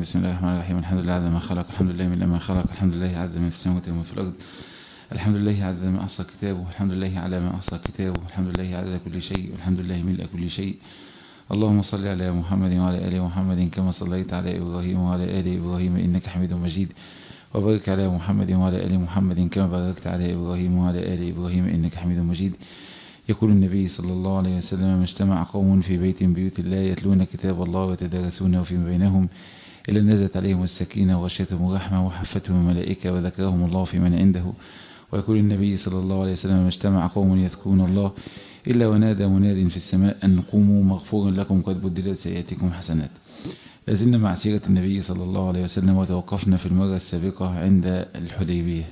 بسم الله الرحمن الرحيم الحمد لله عدد ما خلق الحمد لله من ما خلق الحمد لله عدد ما في السماوات وما في الأرض الحمد لله عدد ما أحصى كتابه الحمد لله على ما أحصى كتابه الحمد لله عدد كل شيء والحمد لله ملء كل شيء اللهم صل على محمد وعلى آل محمد كما صليت على إبراهيم وعلى آل إبراهيم إنك حميد مجيد وبارك على محمد وعلى آل محمد كما باركت على إبراهيم وعلى آل إبراهيم إنك حميد مجيد يقول النبي صلى الله عليه وسلم ما اجتمع قوم في بيت من بيوت الله يتلون كتاب الله ويتدارسونه فيما بينهم إلا نزلت عليهم السكينة وغشيتهم الرحمة وحفتهم الملائكة وذكرهم الله في من عنده ويقول النبي صلى الله عليه وسلم ما اجتمع قوم يذكرون الله إلا ونادى مناد في السماء أن قوموا مغفورا لكم قد بدلت سيئاتكم حسنات لازلنا مع سيرة النبي صلى الله عليه وسلم وتوقفنا في المرة السابقة عند الحديبية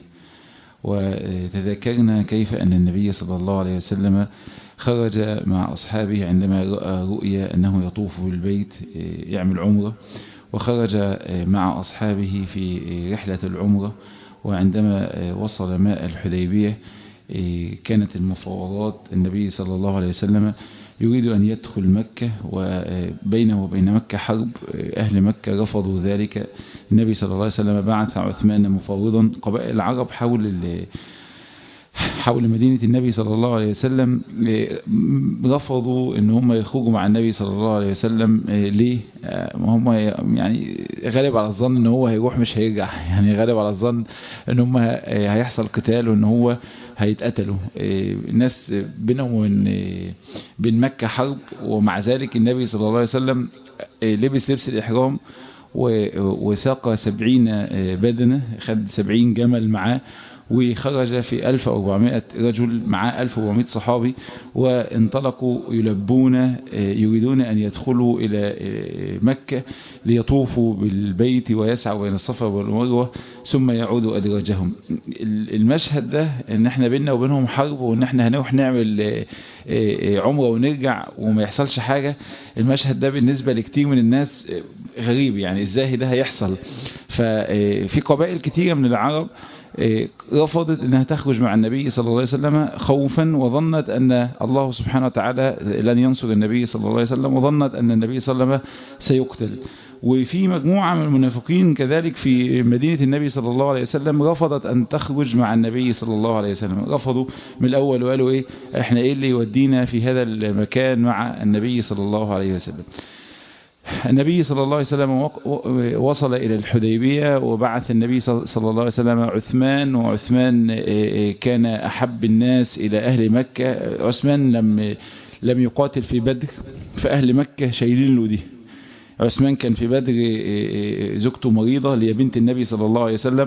وتذكرنا كيف أن النبي صلى الله عليه وسلم خرج مع أصحابه عندما رأى رؤيا أنه يطوف بالبيت يعمل عمرة وخرج مع أصحابه في رحلة العمرة وعندما وصل ماء الحديبية كانت المفاوضات النبي صلى الله عليه وسلم يريد أن يدخل مكة وبينه وبين مكة حرب أهل مكة رفضوا ذلك النبي صلى الله عليه وسلم بعث عثمان مفاوضا قبائل العرب حول حول مدينة النبي صلى الله عليه وسلم رفضوا ان هم يخرجوا مع النبي صلى الله عليه وسلم ليه هم يعني غالب على الظن ان هو هيروح مش هيرجع يعني غالب على الظن ان هم هيحصل قتال وان هو هيتقتلوا الناس بينهم وبين بين مكة حرب ومع ذلك النبي صلى الله عليه وسلم لبس لبس الإحرام وساق سبعين بدنة خد سبعين جمل معاه وخرج في 1400 رجل مع 1400 صحابي وانطلقوا يلبون يريدون أن يدخلوا إلى مكة ليطوفوا بالبيت ويسعوا بين الصفا والمروة ثم يعودوا أدراجهم المشهد ده ان احنا بيننا وبينهم حرب وان احنا هنروح نعمل عمرة ونرجع وما يحصلش حاجة المشهد ده بالنسبة لكتير من الناس غريب يعني ازاي ده هيحصل ففي قبائل كتيرة من العرب رفضت انها تخرج مع النبي صلى الله عليه وسلم خوفا وظنت ان الله سبحانه وتعالى لن ينصر النبي صلى الله عليه وسلم وظنت ان النبي صلى الله عليه وسلم سيقتل وفي مجموعة من المنافقين كذلك في مدينة النبي صلى الله عليه وسلم رفضت أن تخرج مع النبي صلى الله عليه وسلم رفضوا من الأول وقالوا إيه إحنا إيه اللي يودينا في هذا المكان مع النبي صلى الله عليه وسلم النبي صلى الله عليه وسلم وصل إلى الحديبية وبعث النبي صلى الله عليه وسلم عثمان وعثمان كان أحب الناس إلى أهل مكة عثمان لم لم يقاتل في بدر فأهل مكة شايلين له دي عثمان كان في بدر زوجته مريضة اللي هي بنت النبي صلى الله عليه وسلم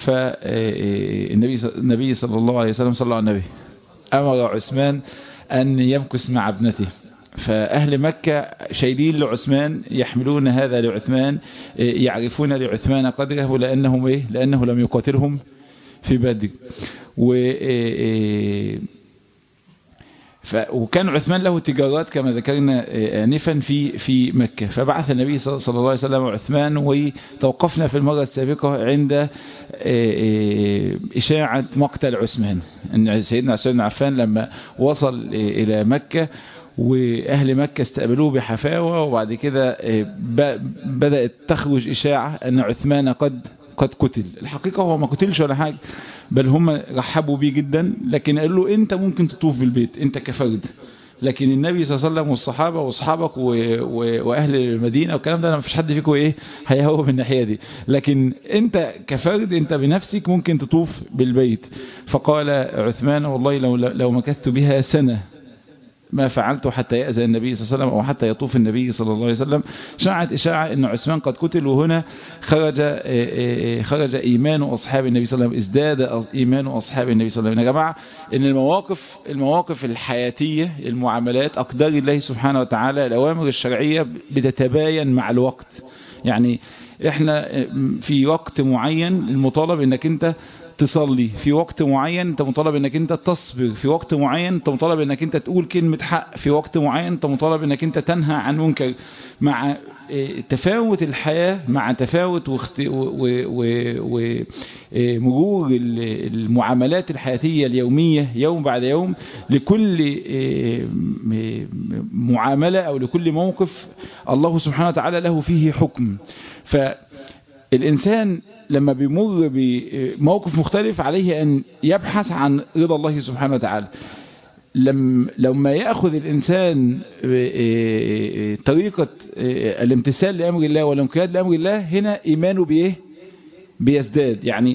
فالنبي النبي صلى الله عليه وسلم صلى على النبي أمر عثمان أن يمكث مع ابنته فأهل مكة شايلين لعثمان يحملون هذا لعثمان يعرفون لعثمان قدره لأنهم إيه؟ لأنه لم يقاتلهم في بدر و ف... وكان عثمان له تجارات كما ذكرنا آنفا في في مكة فبعث النبي صلى الله عليه وسلم عثمان وتوقفنا في المرة السابقة عند إشاعة مقتل عثمان أن سيدنا عثمان بن عفان لما وصل إلى مكة وأهل مكة استقبلوه بحفاوة وبعد كده بدأت تخرج إشاعة أن عثمان قد قد قتل الحقيقة هو ما قتلش ولا حاجة بل هم رحبوا بيه جدا لكن قالوا له انت ممكن تطوف بالبيت انت كفرد لكن النبي صلى الله عليه وسلم والصحابة واصحابك و... و... واهل المدينة والكلام ده ما فيش حد فيكم ايه هيهوب من الناحية دي لكن انت كفرد انت بنفسك ممكن تطوف بالبيت فقال عثمان والله لو لو مكثت بها سنة ما فعلته حتى يأذن النبي صلى الله عليه وسلم أو حتى يطوف النبي صلى الله عليه وسلم شاعت إشاعة أن عثمان قد قتل وهنا خرج خرج إيمان أصحاب النبي صلى الله عليه وسلم ازداد إيمان أصحاب النبي صلى الله عليه وسلم يا جماعة أن المواقف المواقف الحياتية المعاملات أقدار الله سبحانه وتعالى الأوامر الشرعية بتتباين مع الوقت يعني احنا في وقت معين المطالب انك انت تصلي في وقت معين انت مطالب انك انت تصبر في وقت معين انت مطالب انك انت تقول كلمة حق في وقت معين انت مطالب انك انت تنهى عن منكر مع تفاوت الحياة مع تفاوت ومرور المعاملات الحياتية اليومية يوم بعد يوم لكل معاملة او لكل موقف الله سبحانه وتعالى له فيه حكم فالإنسان لما بيمر بموقف مختلف عليه أن يبحث عن رضا الله سبحانه وتعالى لما يأخذ الإنسان طريقة الامتثال لأمر الله والانقياد لأمر الله هنا إيمانه بإيه بيزداد يعني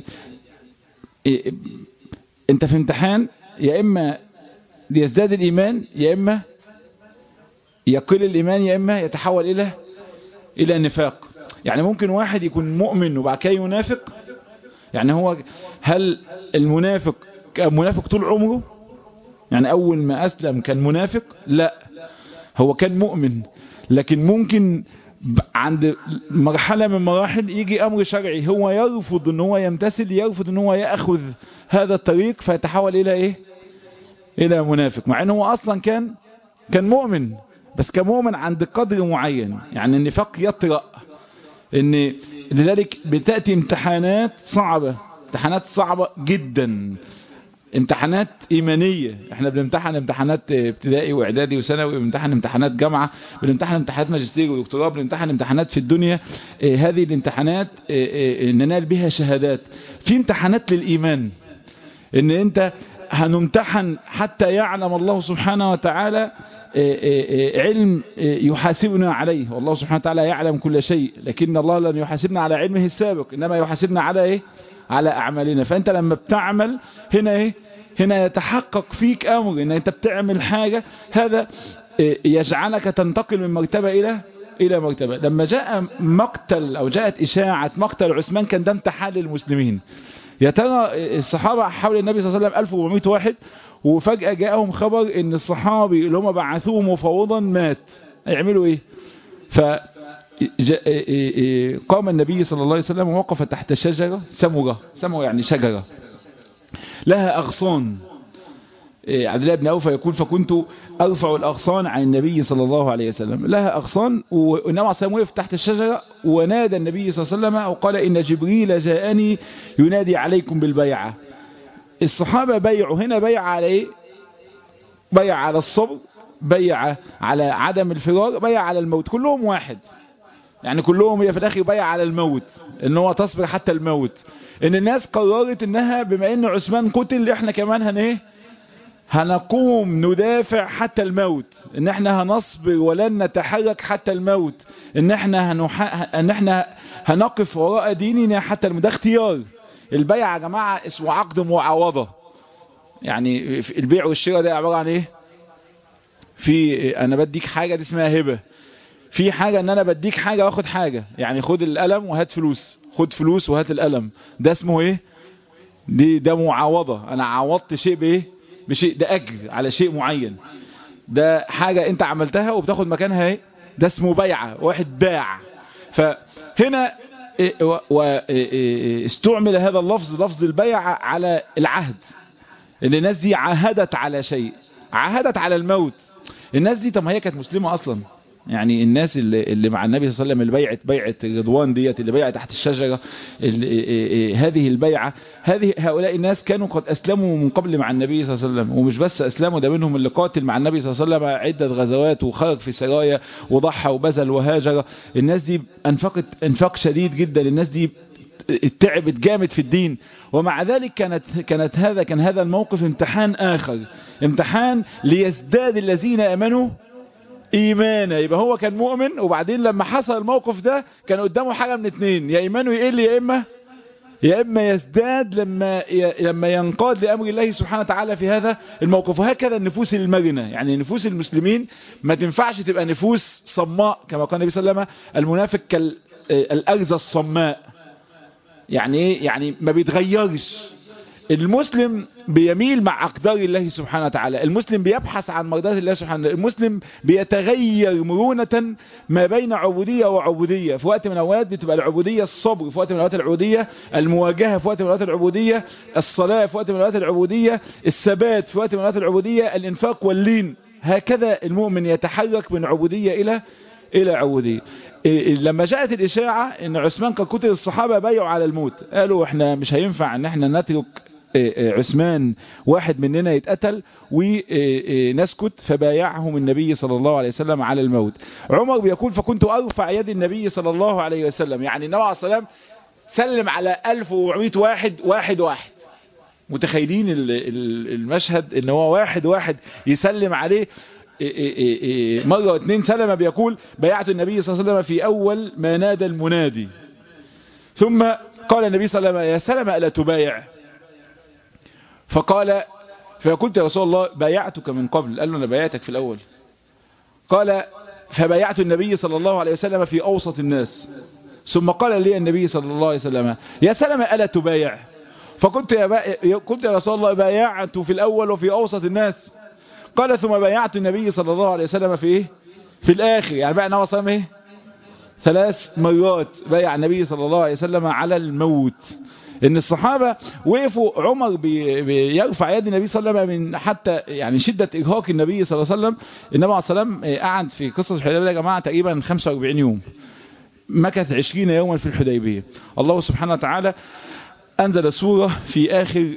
انت في امتحان يا إما يزداد الإيمان يا إما يقل الإيمان يا إما يتحول إلى إلى نفاق يعني ممكن واحد يكون مؤمن وبعد كده ينافق يعني هو هل المنافق كان منافق طول عمره يعني أول ما أسلم كان منافق لا هو كان مؤمن لكن ممكن عند مرحلة من مراحل يجي أمر شرعي هو يرفض ان هو يمتثل يرفض ان هو يأخذ هذا الطريق فيتحول إلى إيه إلى منافق مع أنه هو أصلا كان كان مؤمن بس كمؤمن عند قدر معين يعني النفاق يطرأ ان لذلك بتأتي امتحانات صعبة امتحانات صعبة جدا امتحانات ايمانية احنا بنمتحن امتحانات ابتدائي واعدادي وثانوي بنمتحن امتحانات جامعة بنمتحن امتحانات ماجستير ودكتوراه بنمتحن امتحانات في الدنيا اه هذه الامتحانات اه اه ننال بها شهادات في امتحانات للايمان ان انت هنمتحن حتى يعلم الله سبحانه وتعالى علم يحاسبنا عليه والله سبحانه وتعالى يعلم كل شيء لكن الله لن يحاسبنا على علمه السابق إنما يحاسبنا على إيه على أعمالنا فأنت لما بتعمل هنا إيه هنا يتحقق فيك أمر إن أنت بتعمل حاجة هذا يجعلك تنتقل من مرتبة إلى إلى مرتبة لما جاء مقتل أو جاءت إشاعة مقتل عثمان كان ده امتحان للمسلمين يا ترى الصحابة حول النبي صلى الله عليه وسلم 1400 واحد وفجأة جاءهم خبر ان الصحابي اللي هم بعثوه مفوضا مات هيعملوا ايه ف قام النبي صلى الله عليه وسلم ووقف تحت شجرة سمرة سمرة يعني شجرة لها أغصان عبد الله بن أوفى يقول فكنت أرفع الأغصان عن النبي صلى الله عليه وسلم لها أغصان والنبي عليه الصلاة وقف تحت الشجرة ونادى النبي صلى الله عليه وسلم وقال إن جبريل جاءني ينادي عليكم بالبيعة الصحابة بيعوا هنا بيع على ايه بيع على الصبر بيع على عدم الفرار بيع على الموت كلهم واحد يعني كلهم هي في الاخر بيع على الموت ان هو تصبر حتى الموت ان الناس قررت انها بما ان عثمان قتل احنا كمان هن ايه هنقوم ندافع حتى الموت ان احنا هنصبر ولن نتحرك حتى الموت ان احنا هنح... ان احنا هنقف وراء ديننا حتى الموت ده اختيار البيع يا جماعة اسمه عقد معاوضة يعني البيع والشراء ده عبارة عن ايه في انا بديك حاجة دي اسمها هبة في حاجة ان انا بديك حاجة واخد حاجة يعني خد القلم وهات فلوس خد فلوس وهات القلم ده اسمه ايه دي ده معاوضة انا عوضت شيء بايه بشيء ده اجر على شيء معين ده حاجة انت عملتها وبتاخد مكانها ايه ده اسمه بيعة واحد باع فهنا واستعمل هذا اللفظ لفظ البيع على العهد ان الناس دي عاهدت على شيء عاهدت على الموت الناس دي طب ما هي كانت مسلمة اصلا يعني الناس اللي, اللي مع النبي صلى الله عليه وسلم اللي بيعت بيعة رضوان ديت اللي بيعت تحت الشجرة هذه البيعة هذه هؤلاء الناس كانوا قد أسلموا من قبل مع النبي صلى الله عليه وسلم ومش بس أسلموا ده منهم اللي قاتل مع النبي صلى الله عليه وسلم عدة غزوات وخرج في سرايا وضحى وبذل وهاجر الناس دي أنفقت انفاق شديد جدا الناس دي تعبت جامد في الدين ومع ذلك كانت كانت هذا كان هذا الموقف امتحان آخر امتحان ليزداد الذين امنوا ايمانا يبقى هو كان مؤمن وبعدين لما حصل الموقف ده كان قدامه حاجة من اتنين يا ايمانه يقل يا اما يا اما يزداد لما لما ينقاد لامر الله سبحانه وتعالى في هذا الموقف وهكذا النفوس المرنه يعني نفوس المسلمين ما تنفعش تبقى نفوس صماء كما قال النبي صلى الله عليه وسلم المنافق كالارزه الصماء يعني ايه يعني ما بيتغيرش المسلم بيميل مع أقدار الله سبحانه وتعالى المسلم بيبحث عن مرضات الله سبحانه وتعالى المسلم بيتغير مرونة ما بين عبودية وعبودية في وقت من الأوقات بتبقى العبودية الصبر في وقت من الأوقات العبودية المواجهة في وقت من الأوقات العبودية الصلاة في وقت من الأوقات العبودية الثبات في وقت من الأوقات العبودية الإنفاق واللين هكذا المؤمن يتحرك من عبودية إلى إلى عبودية لما جاءت الإشاعة أن عثمان قد قتل الصحابة بايعوا على الموت قالوا إحنا مش هينفع أن إحنا نترك عثمان واحد مننا يتقتل ونسكت فبايعهم النبي صلى الله عليه وسلم على الموت عمر بيقول فكنت أرفع يد النبي صلى الله عليه وسلم يعني النبي عليه الصلاة والسلام سلم على 1400 واحد واحد واحد متخيلين المشهد ان هو واحد واحد يسلم عليه مرة واثنين سلم بيقول بايعت النبي صلى الله عليه وسلم في أول ما نادى المنادي ثم قال النبي صلى الله عليه وسلم يا سلم ألا تبايع فقال فقلت يا رسول الله بايعتك من قبل قال له أنا بايعتك في الأول قال فبايعت النبي صلى الله عليه وسلم في أوسط الناس ثم قال لي النبي صلى الله عليه وسلم يا سلم ألا تبايع فقلت يا, با... قلت يا رسول الله بايعت في الأول وفي أوسط الناس قال ثم بايعت النبي صلى الله عليه وسلم في ايه في الاخر يعني بقى نوى صلى ايه ثلاث مرات بايع النبي صلى الله عليه وسلم على الموت ان الصحابة وقفوا عمر بي بيرفع يد النبي صلى الله عليه وسلم من حتى يعني شدة ارهاق النبي صلى الله عليه وسلم النبي عليه الصلاة والسلام قعد في قصة الحديبية يا جماعة تقريبا 45 يوم مكث 20 يوما في الحديبية الله سبحانه وتعالى أنزل سورة في آخر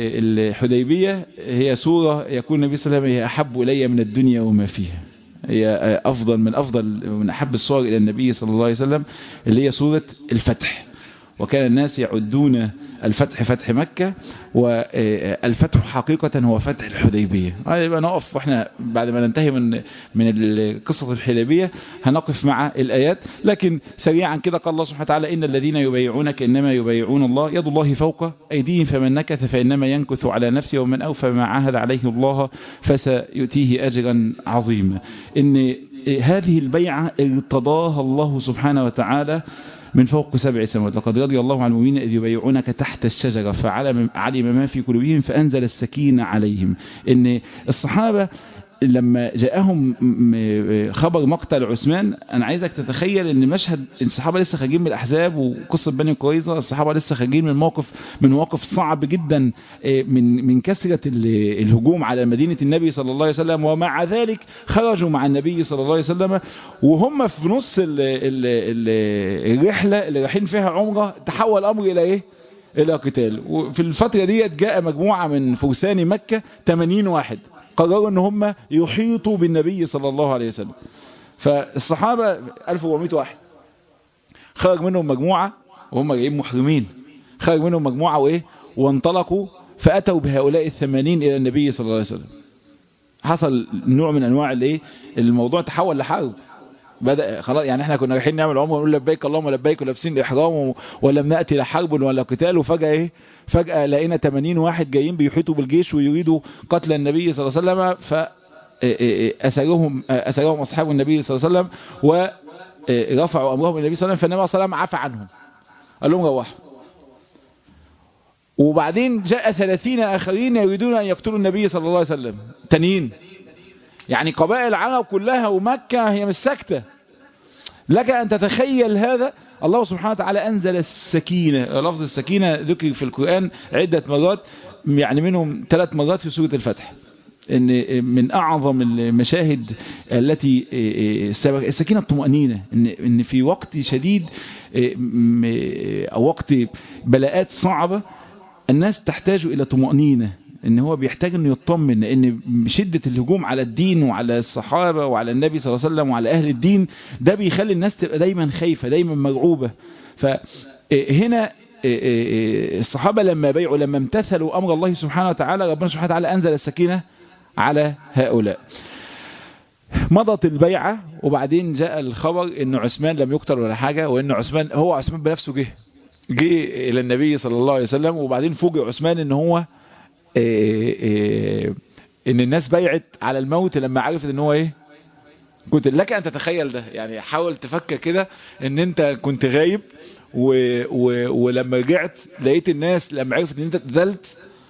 الحديبية هي سورة يكون النبي صلى الله عليه وسلم هي أحب إلي من الدنيا وما فيها هي أفضل من أفضل من أحب الصور إلى النبي صلى الله عليه وسلم اللي هي سورة الفتح وكان الناس يعدون الفتح فتح مكة والفتح حقيقة هو فتح الحديبية يبقى نقف واحنا بعد ما ننتهي من من قصة الحديبية هنقف مع الآيات لكن سريعا كده قال الله سبحانه وتعالى إن الذين يبايعونك إنما يبايعون الله يد الله فوق أيديهم فمن نكث فإنما ينكث على نفسه ومن أوفى ما عاهد عليه الله فسيؤتيه أجرا عظيما إن هذه البيعة ارتضاها الله سبحانه وتعالى من فوق سبع سماوات لقد رضي الله عن المؤمنين إذ يبايعونك تحت الشجرة فعلم علم ما في قلوبهم فأنزل السكينة عليهم إن الصحابة لما جاءهم خبر مقتل عثمان انا عايزك تتخيل ان مشهد الصحابه لسه خارجين من الاحزاب وقصه بني قريظه الصحابه لسه خارجين من موقف من مواقف صعب جدا من من كثره الهجوم على مدينه النبي صلى الله عليه وسلم ومع ذلك خرجوا مع النبي صلى الله عليه وسلم وهم في نص ال ال ال الرحله اللي رايحين فيها عمره تحول الامر الى ايه الى قتال وفي الفتره ديت جاء مجموعه من فرسان مكه 80 واحد قرروا ان هم يحيطوا بالنبي صلى الله عليه وسلم فالصحابة 1400 واحد خرج منهم مجموعة وهم جايين محرمين خرج منهم مجموعة وايه وانطلقوا فأتوا بهؤلاء الثمانين إلى النبي صلى الله عليه وسلم حصل نوع من أنواع الايه الموضوع تحول لحرب بدأ خلاص يعني احنا كنا رايحين نعمل عمره ونقول لبيك اللهم لبيك ولابسين الاحرام ولم ناتي لحرب ولا قتال وفجاه ايه فجاه لقينا 80 واحد جايين بيحيطوا بالجيش ويريدوا قتل النبي صلى الله عليه وسلم ف اسرهم اسرهم اصحاب النبي صلى الله عليه وسلم ورفعوا امرهم الى النبي صلى الله عليه وسلم فالنبي صلى الله عليه وسلم عفى عنهم قال لهم روحوا وبعدين جاء 30 اخرين يريدون ان يقتلوا النبي صلى الله عليه وسلم تانيين يعني قبائل العرب كلها ومكة هي مش ساكتة لك أن تتخيل هذا الله سبحانه وتعالى أنزل السكينة لفظ السكينة ذكر في القرآن عدة مرات يعني منهم ثلاث مرات في سورة الفتح ان من اعظم المشاهد التي السكينه الطمانينه ان ان في وقت شديد او وقت بلاءات صعبه الناس تحتاج الى طمانينه ان هو بيحتاج انه يطمن ان شدة الهجوم على الدين وعلى الصحابة وعلى النبي صلى الله عليه وسلم وعلى اهل الدين ده بيخلي الناس تبقى دايما خايفة دايما مرعوبة فهنا الصحابة لما بيعوا لما امتثلوا امر الله سبحانه وتعالى ربنا سبحانه وتعالى انزل السكينة على هؤلاء مضت البيعة وبعدين جاء الخبر ان عثمان لم يقتل ولا حاجة وان عثمان هو عثمان بنفسه جه جه الى النبي صلى الله عليه وسلم وبعدين فوجئ عثمان ان هو إيه إيه ان الناس بيعت على الموت لما عرفت ان هو ايه كنت لك ان تتخيل ده يعني حاول تفكر كده ان انت كنت غايب و و ولما رجعت لقيت الناس لما عرفت ان انت اتذلت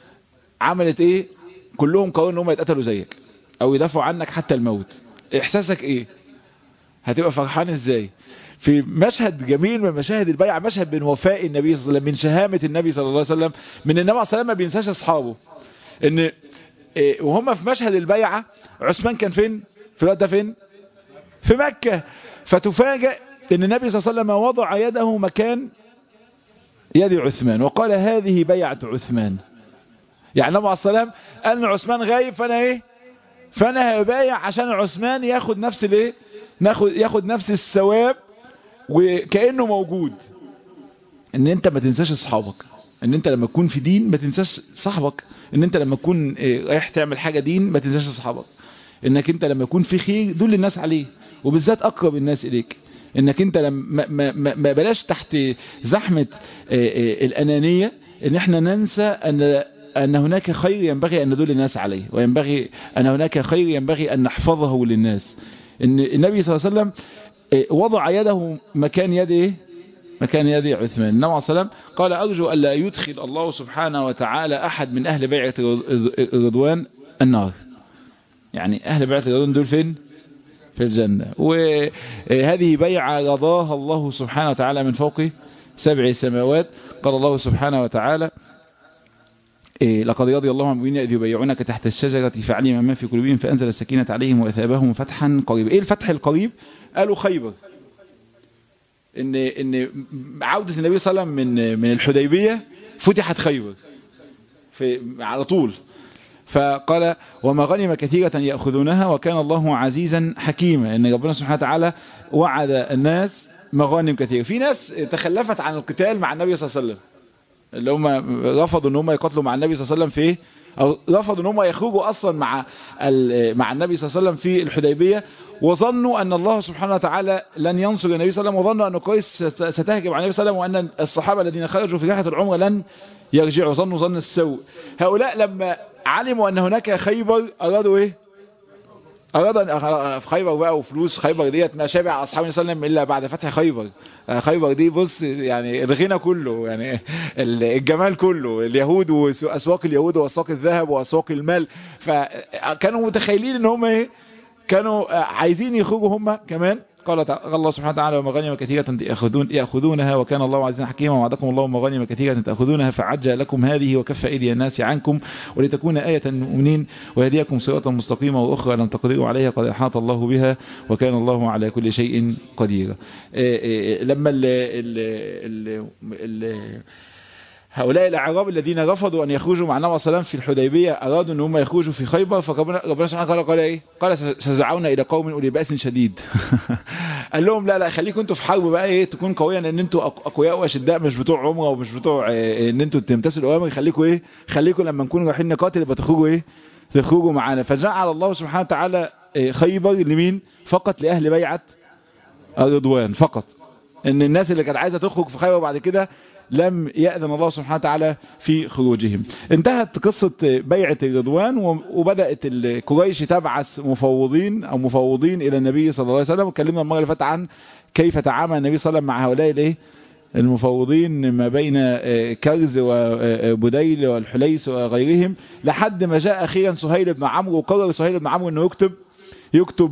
عملت ايه كلهم قرروا ان هم يتقتلوا زيك او يدافعوا عنك حتى الموت احساسك ايه هتبقى فرحان ازاي في مشهد جميل من مشاهد البيعة مشهد من وفاء النبي صلى الله عليه وسلم من شهامة النبي صلى الله عليه وسلم من النبي صلى الله عليه وسلم ما بينساش اصحابه ان إيه وهم في مشهد البيعة عثمان كان فين في الوقت ده فين في مكة فتفاجئ ان النبي صلى الله عليه وسلم وضع يده مكان يد عثمان وقال هذه بيعة عثمان يعني النبي عليه السلام قال ان عثمان غايب فانا ايه فانا هبايع عشان عثمان ياخد نفس الايه ناخد ياخد نفس الثواب وكانه موجود ان انت ما تنساش اصحابك ان انت لما تكون في دين ما تنساش صاحبك ان انت لما تكون رايح تعمل حاجة دين ما تنساش اصحابك انك انت لما يكون في خير دول الناس عليه وبالذات اقرب الناس اليك انك انت لما ما, ما, ما بلاش تحت زحمة الانانية ان احنا ننسى ان أن هناك خير ينبغي أن ندل الناس عليه وينبغي أن هناك خير ينبغي أن نحفظه للناس إن النبي صلى الله عليه وسلم وضع يده مكان يده مكان يد عثمان النبي عليه السلام قال أرجو ألا يدخل الله سبحانه وتعالى أحد من أهل بيعة الرضوان النار يعني أهل بيعة الرضوان دول فين في الجنة وهذه بيعة رضاها الله سبحانه وتعالى من فوق سبع سماوات قال الله سبحانه وتعالى إيه لقد رضي الله عن المؤمنين إذ يبايعونك تحت الشجرة فعلم ما في قلوبهم فأنزل السكينة عليهم وأثابهم فتحا قريبا إيه الفتح القريب قالوا خيبر إن إن عودة النبي صلى الله عليه وسلم من من الحديبية فتحت خيبر في على طول فقال وما غنم كثيرة يأخذونها وكان الله عزيزا حكيما إن ربنا سبحانه وتعالى وعد الناس مغانم كثيرة في ناس تخلفت عن القتال مع النبي صلى الله عليه وسلم اللي هم رفضوا ان هم يقاتلوا مع النبي صلى الله عليه وسلم في ايه او رفضوا ان هم يخرجوا اصلا مع مع النبي صلى الله عليه وسلم في الحديبيه وظنوا ان الله سبحانه وتعالى لن ينصر النبي صلى الله عليه وسلم وظنوا ان قريش ستهجم على النبي صلى الله عليه وسلم وان الصحابه الذين خرجوا في رحله العمره لن يرجعوا ظنوا ظن السوء هؤلاء لما علموا ان هناك خيبر ارادوا ايه أراد أن في خيبر بقى وفلوس خيبر ديت ما شابع أصحاب النبي صلى الله عليه وسلم إلا بعد فتح خيبر خيبر دي بص يعني الغنى كله يعني الجمال كله اليهود وأسواق اليهود وأسواق الذهب وأسواق المال فكانوا متخيلين إن هم إيه كانوا عايزين يخرجوا هم كمان قال الله سبحانه وتعالى ومغانم كثيرة يأخذون يأخذونها وكان الله عزيزا حكيما وعدكم الله مغانم كثيرة تأخذونها فعجل لكم هذه وكف أيدي الناس عنكم ولتكون آية للمؤمنين ويهديكم صراطا مستقيما وأخرى لم تقدروا عليها قد أحاط الله بها وكان الله على كل شيء قدير لما ال ال ال هؤلاء الأعراب الذين رفضوا أن يخرجوا مع النبي صلى الله عليه وسلم في الحديبية أرادوا أن هم يخرجوا في خيبر فربنا سبحانه وتعالى قال إيه قال سزعون إلى قوم أولي بأس شديد قال لهم لا لا خليكم أنتوا في حرب بقى إيه تكون قوية لأن أنتوا أقوياء وأشداء مش بتوع عمرة ومش بتوع إيه أن أنتوا تمتثلوا أوامر خليكم إيه خليكم لما نكون رايحين نقاتل يبقى تخرجوا إيه تخرجوا معانا فجعل الله سبحانه وتعالى خيبر لمين فقط لأهل بيعة الرضوان فقط ان الناس اللي كانت عايزة تخرج في خيبر بعد كده لم يأذن الله سبحانه وتعالى في خروجهم انتهت قصة بيعة الرضوان وبدأت قريش تبعث مفوضين أو مفوضين إلى النبي صلى الله عليه وسلم وكلمنا المرة اللي فاتت عن كيف تعامل النبي صلى الله عليه وسلم مع هؤلاء الايه المفوضين ما بين كرز وبديل والحليس وغيرهم لحد ما جاء أخيرا سهيل بن عمرو وقرر سهيل بن عمرو أنه يكتب يكتب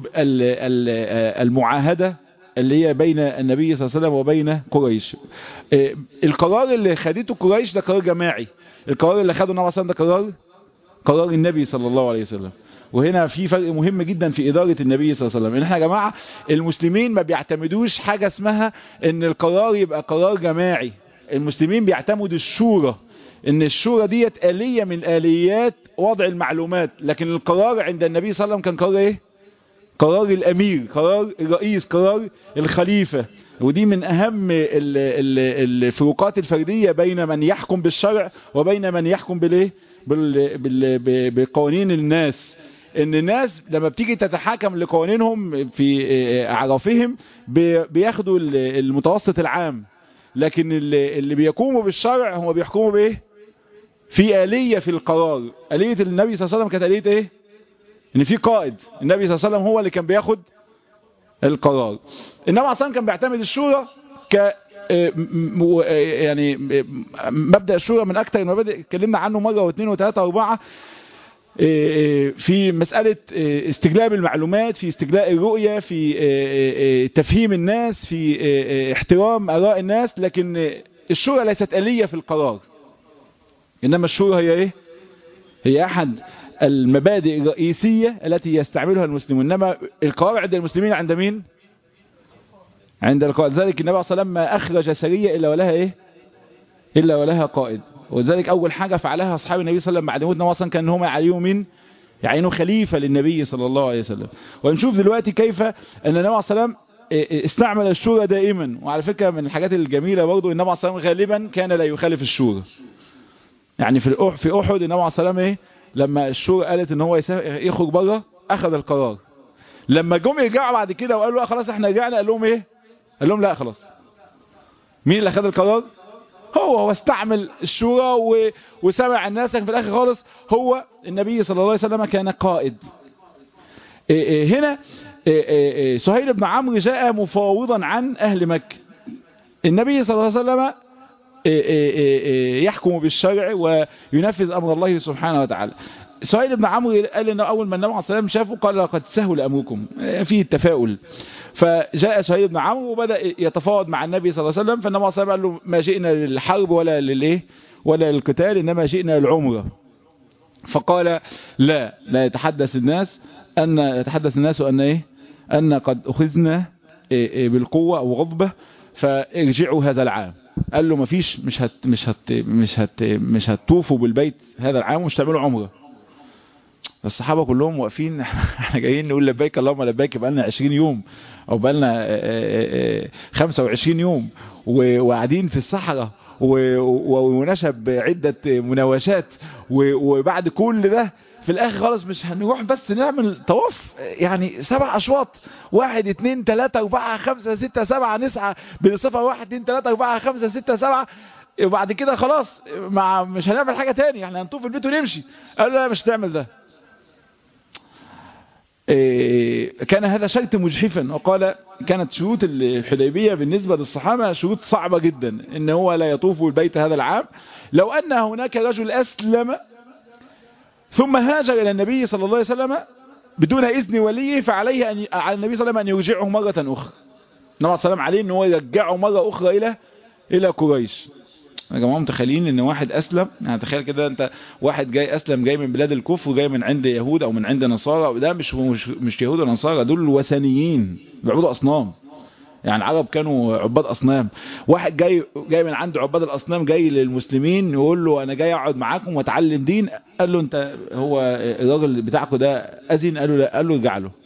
المعاهدة اللي هي بين النبي صلى الله عليه وسلم وبين قريش القرار اللي خدته قريش ده قرار جماعي القرار اللي خده النبي صلى الله عليه وسلم ده قرار قرار النبي صلى الله عليه وسلم وهنا في فرق مهم جدا في إدارة النبي صلى الله عليه وسلم ان احنا يا جماعة المسلمين ما بيعتمدوش حاجة اسمها ان القرار يبقى قرار جماعي المسلمين بيعتمدوا الشورى ان الشورى ديت آلية من آليات وضع المعلومات لكن القرار عند النبي صلى الله عليه وسلم كان قرار ايه قرار الامير قرار الرئيس قرار الخليفة ودي من اهم الفروقات الفردية بين من يحكم بالشرع وبين من يحكم بالايه بقوانين الناس ان الناس لما بتيجي تتحاكم لقوانينهم في اعرافهم بياخدوا المتوسط العام لكن اللي بيقوموا بالشرع هم بيحكموا بايه في آلية في القرار آلية النبي صلى الله عليه وسلم كانت آلية ايه ان في قائد النبي صلى الله عليه وسلم هو اللي كان بياخد القرار النبي صلى الله عليه وسلم كان بيعتمد الشورى يعني مبدأ الشورى من أكثر المبادئ اتكلمنا عنه مرة واثنين وثلاثة واربعة في مسألة استجلاب المعلومات في استجلاء الرؤية في تفهيم الناس في احترام آراء الناس لكن الشورى ليست آلية في القرار إنما الشورى هي إيه هي أحد المبادئ الرئيسية التي يستعملها المسلمون إنما القرار عند المسلمين عند مين عند القائد ذلك النبي صلى الله عليه وسلم ما أخرج سرية إلا ولها إيه إلا ولها قائد وذلك أول حاجة فعلها أصحاب النبي صلى الله عليه وسلم بعد موت النبي أصلا كان هم يعينوا من يعينوا خليفة للنبي صلى الله عليه وسلم ونشوف دلوقتي كيف أن النبي صلى الله عليه وسلم استعمل الشورى دائما وعلى فكرة من الحاجات الجميلة برضو النبي صلى الله عليه وسلم غالبا كان لا يخالف الشورى يعني في الأح في أحد النبي صلى الله عليه وسلم إيه لما الشورى قالت ان هو يخرج بره أخذ القرار لما جم يرجعوا بعد كده وقالوا لا خلاص احنا رجعنا قال لهم ايه قال لهم لا خلاص مين اللي اخذ القرار هو هو استعمل الشورى و... وسمع الناس لكن في الاخر خالص هو النبي صلى الله عليه وسلم كان قائد إيه إيه هنا إيه سهيل بن عمرو جاء مفاوضا عن اهل مكة النبي صلى الله عليه وسلم يحكم بالشرع وينفذ امر الله سبحانه وتعالى سهيل بن عمرو قال انه اول ما النبي عليه الصلاه والسلام شافه قال لقد سهل امركم فيه التفاؤل فجاء سهيل بن عمرو وبدا يتفاوض مع النبي صلى الله عليه وسلم فالنبي صلى الله عليه وسلم قال له ما جئنا للحرب ولا للايه ولا للقتال انما جئنا للعمره فقال لا لا يتحدث الناس ان يتحدث الناس ان ايه ان قد اخذنا بالقوه او غضبه فارجعوا هذا العام قال له مفيش مش هت مش هت مش هت مش هتطوفوا بالبيت هذا العام ومش تعملوا عمره الصحابه كلهم واقفين احنا جايين نقول لبيك اللهم لبيك بقى لنا 20 يوم او بقى لنا 25 يوم وقاعدين في الصحراء ونشب عده مناوشات وبعد كل ده في الاخر خالص مش هنروح بس نعمل طواف يعني سبع اشواط واحد اتنين تلاتة اربعة خمسة ستة سبعة نسعة بالصفة واحد اتنين تلاتة اربعة خمسة ستة سبعة وبعد كده خلاص مع مش هنعمل حاجة تاني يعني هنطوف البيت ونمشي قال لا مش هتعمل ده كان هذا شرط مجحفا وقال كانت شروط الحديبية بالنسبة للصحابة شروط صعبة جدا ان هو لا يطوف البيت هذا العام لو ان هناك رجل اسلم ثم هاجر إلى النبي صلى الله عليه وسلم بدون إذن وليه فعليه أن على النبي صلى الله عليه وسلم أن يرجعه مرة أخرى النبي صلى الله عليه وسلم عليه أن هو يرجعه مرة أخرى إلى إلى قريش يا جماعة متخيلين ان واحد اسلم يعني تخيل كده انت واحد جاي اسلم جاي من بلاد الكفر جاي من عند يهود او من عند نصارى ده مش مش, مش يهود ونصارى دول وثنيين بيعبدوا اصنام يعني العرب كانوا عباد اصنام واحد جاي جاي من عند عباد الاصنام جاي للمسلمين يقول له انا جاي اقعد معاكم واتعلم دين قال له انت هو الراجل بتاعكم ده اذن قال له لا قال له ارجع له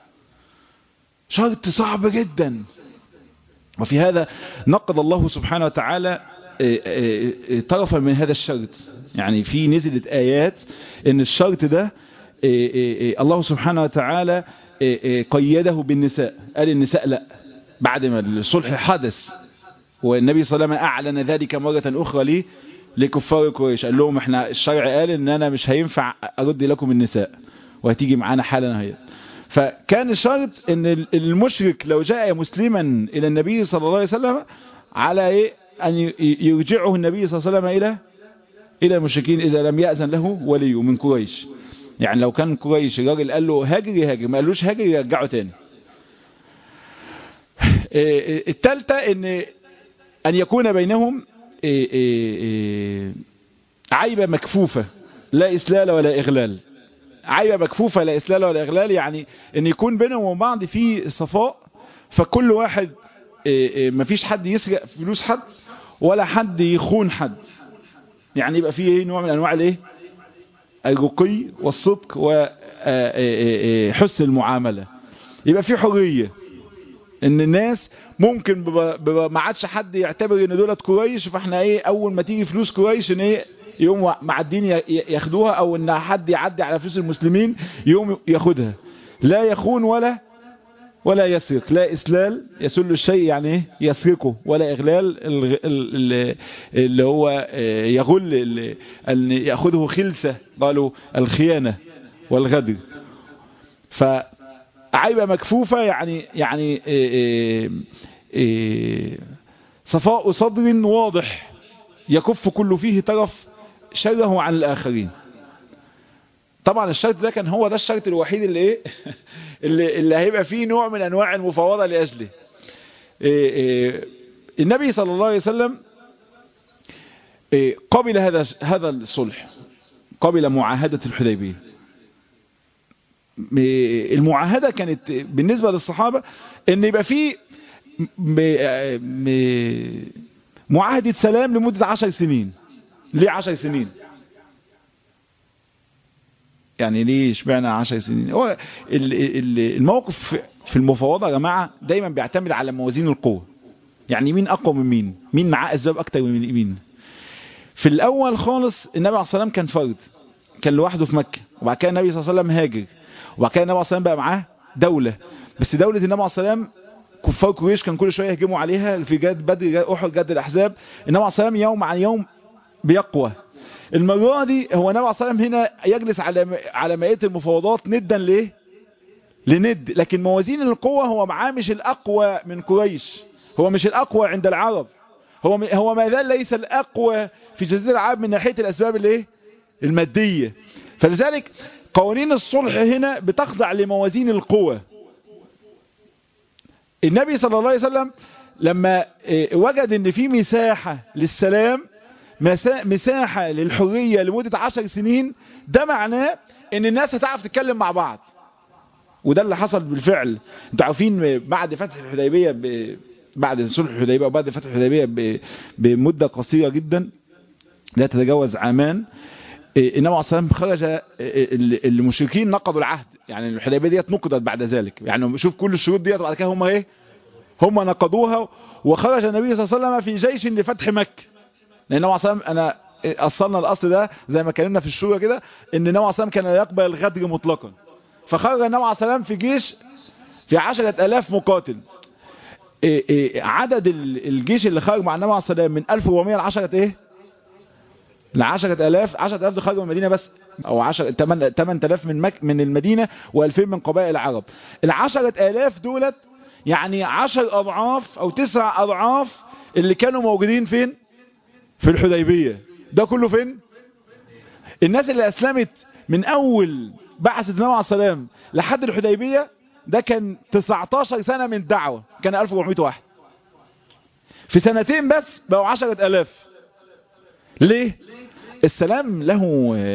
شرط صعب جدا وفي هذا نقض الله سبحانه وتعالى طرفا من هذا الشرط يعني في نزلت آيات ان الشرط ده الله سبحانه وتعالى قيده بالنساء قال النساء لا بعد ما الصلح حدث والنبي صلى الله عليه وسلم أعلن ذلك مرة أخرى لي لكفار قريش قال لهم احنا الشرع قال ان انا مش هينفع ارد لكم النساء وهتيجي معانا حالا هي فكان شرط ان المشرك لو جاء مسلما الى النبي صلى الله عليه وسلم على ايه ان يرجعه النبي صلى الله عليه وسلم الى الى المشركين اذا لم يأذن له ولي من قريش يعني لو كان قريش الراجل قال له هاجر يهاجر ما قالوش هاجر يرجعه تاني الثالثة ان ان يكون بينهم عيبة مكفوفة لا اسلال ولا اغلال عيبة مكفوفة لا اسلال ولا اغلال يعني ان يكون بينهم وبين بعض في صفاء فكل واحد مفيش حد يسرق فلوس حد ولا حد يخون حد يعني يبقى فيه نوع من انواع الايه الرقي والصدق وحسن المعاملة يبقى في حرية ان الناس ممكن ما عادش حد يعتبر ان دولت قريش فاحنا ايه اول ما تيجي فلوس قريش ان ايه يوم معدين ياخدوها او ان حد يعدي على فلوس المسلمين يوم ياخدها لا يخون ولا ولا يسرق لا اسلال يسل الشيء يعني ايه يسرقه ولا اغلال اللي هو يغل ان ياخذه خلسه قالوا الخيانه والغدر فعيبه مكفوفه يعني يعني إيه إيه صفاء صدر واضح يكف كل فيه طرف شره عن الآخرين طبعا الشرط ده كان هو ده الشرط الوحيد اللي ايه اللي, اللي هيبقى فيه نوع من انواع المفاوضة لاجله إيه إيه النبي صلى الله عليه وسلم إيه قبل هذا هذا الصلح قبل معاهدة الحديبية المعاهدة كانت بالنسبة للصحابة ان يبقى فيه معاهدة سلام لمدة عشر سنين ليه عشر سنين يعني ليه اشمعنى 10 سنين هو الموقف في المفاوضه يا جماعه دايما بيعتمد على موازين القوه يعني مين اقوى من مين مين معاه اسباب اكتر من مين في الاول خالص النبي عليه الصلاه والسلام كان فرد كان لوحده في مكه وبعد كده النبي صلى الله عليه وسلم هاجر وبعد كده النبي عليه الصلاه والسلام بقى معاه دوله بس دوله النبي عليه الصلاه والسلام كفار قريش كان كل شويه يهجموا عليها في جد بدر احد جد الاحزاب النبي عليه الصلاه والسلام يوم عن يوم بيقوى المرة دي هو النبي عليه الصلاة والسلام هنا يجلس على على مائية المفاوضات ندا ليه لند لكن موازين القوة هو معاه مش الأقوى من قريش هو مش الأقوى عند العرب هو هو ما زال ليس الأقوى في جزيرة العرب من ناحية الأسباب الايه المادية فلذلك قوانين الصلح هنا بتخضع لموازين القوة النبي صلى الله عليه وسلم لما وجد ان في مساحة للسلام مساحة للحرية لمدة عشر سنين ده معناه ان الناس هتعرف تتكلم مع بعض وده اللي حصل بالفعل انتوا عارفين بعد فتح الحديبية ب... بعد صلح الحديبية وبعد فتح الحديبية ب... بمدة قصيرة جدا لا تتجاوز عامان النبي عليه الصلاه والسلام خرج المشركين نقضوا العهد يعني الحديبيه ديت نقضت بعد ذلك يعني شوف كل الشروط ديت وبعد كده هم ايه هم نقضوها وخرج النبي صلى الله عليه وسلم في جيش لفتح مكه لان النبي عليه انا اصلنا الاصل ده زي ما اتكلمنا في الشورى كده ان النبي عليه كان يقبل الغدر مطلقا فخرج النبي عليه في جيش في عشرة الاف مقاتل إيه إيه عدد الجيش اللي خرج مع النبي عليه الصلاه من 1400 ل 10 ايه ل 10000 10000 دول خرجوا من المدينه بس او 10 8000 من مك من المدينه و2000 من قبائل العرب ال 10000 دولت يعني 10 اضعاف او 9 اضعاف اللي كانوا موجودين فين في الحديبية ده كله فين الناس اللي اسلمت من اول بعثة النبي عليه السلام لحد الحديبية ده كان 19 سنة من دعوة كان 1400 واحد في سنتين بس بقوا 10000 ليه السلام له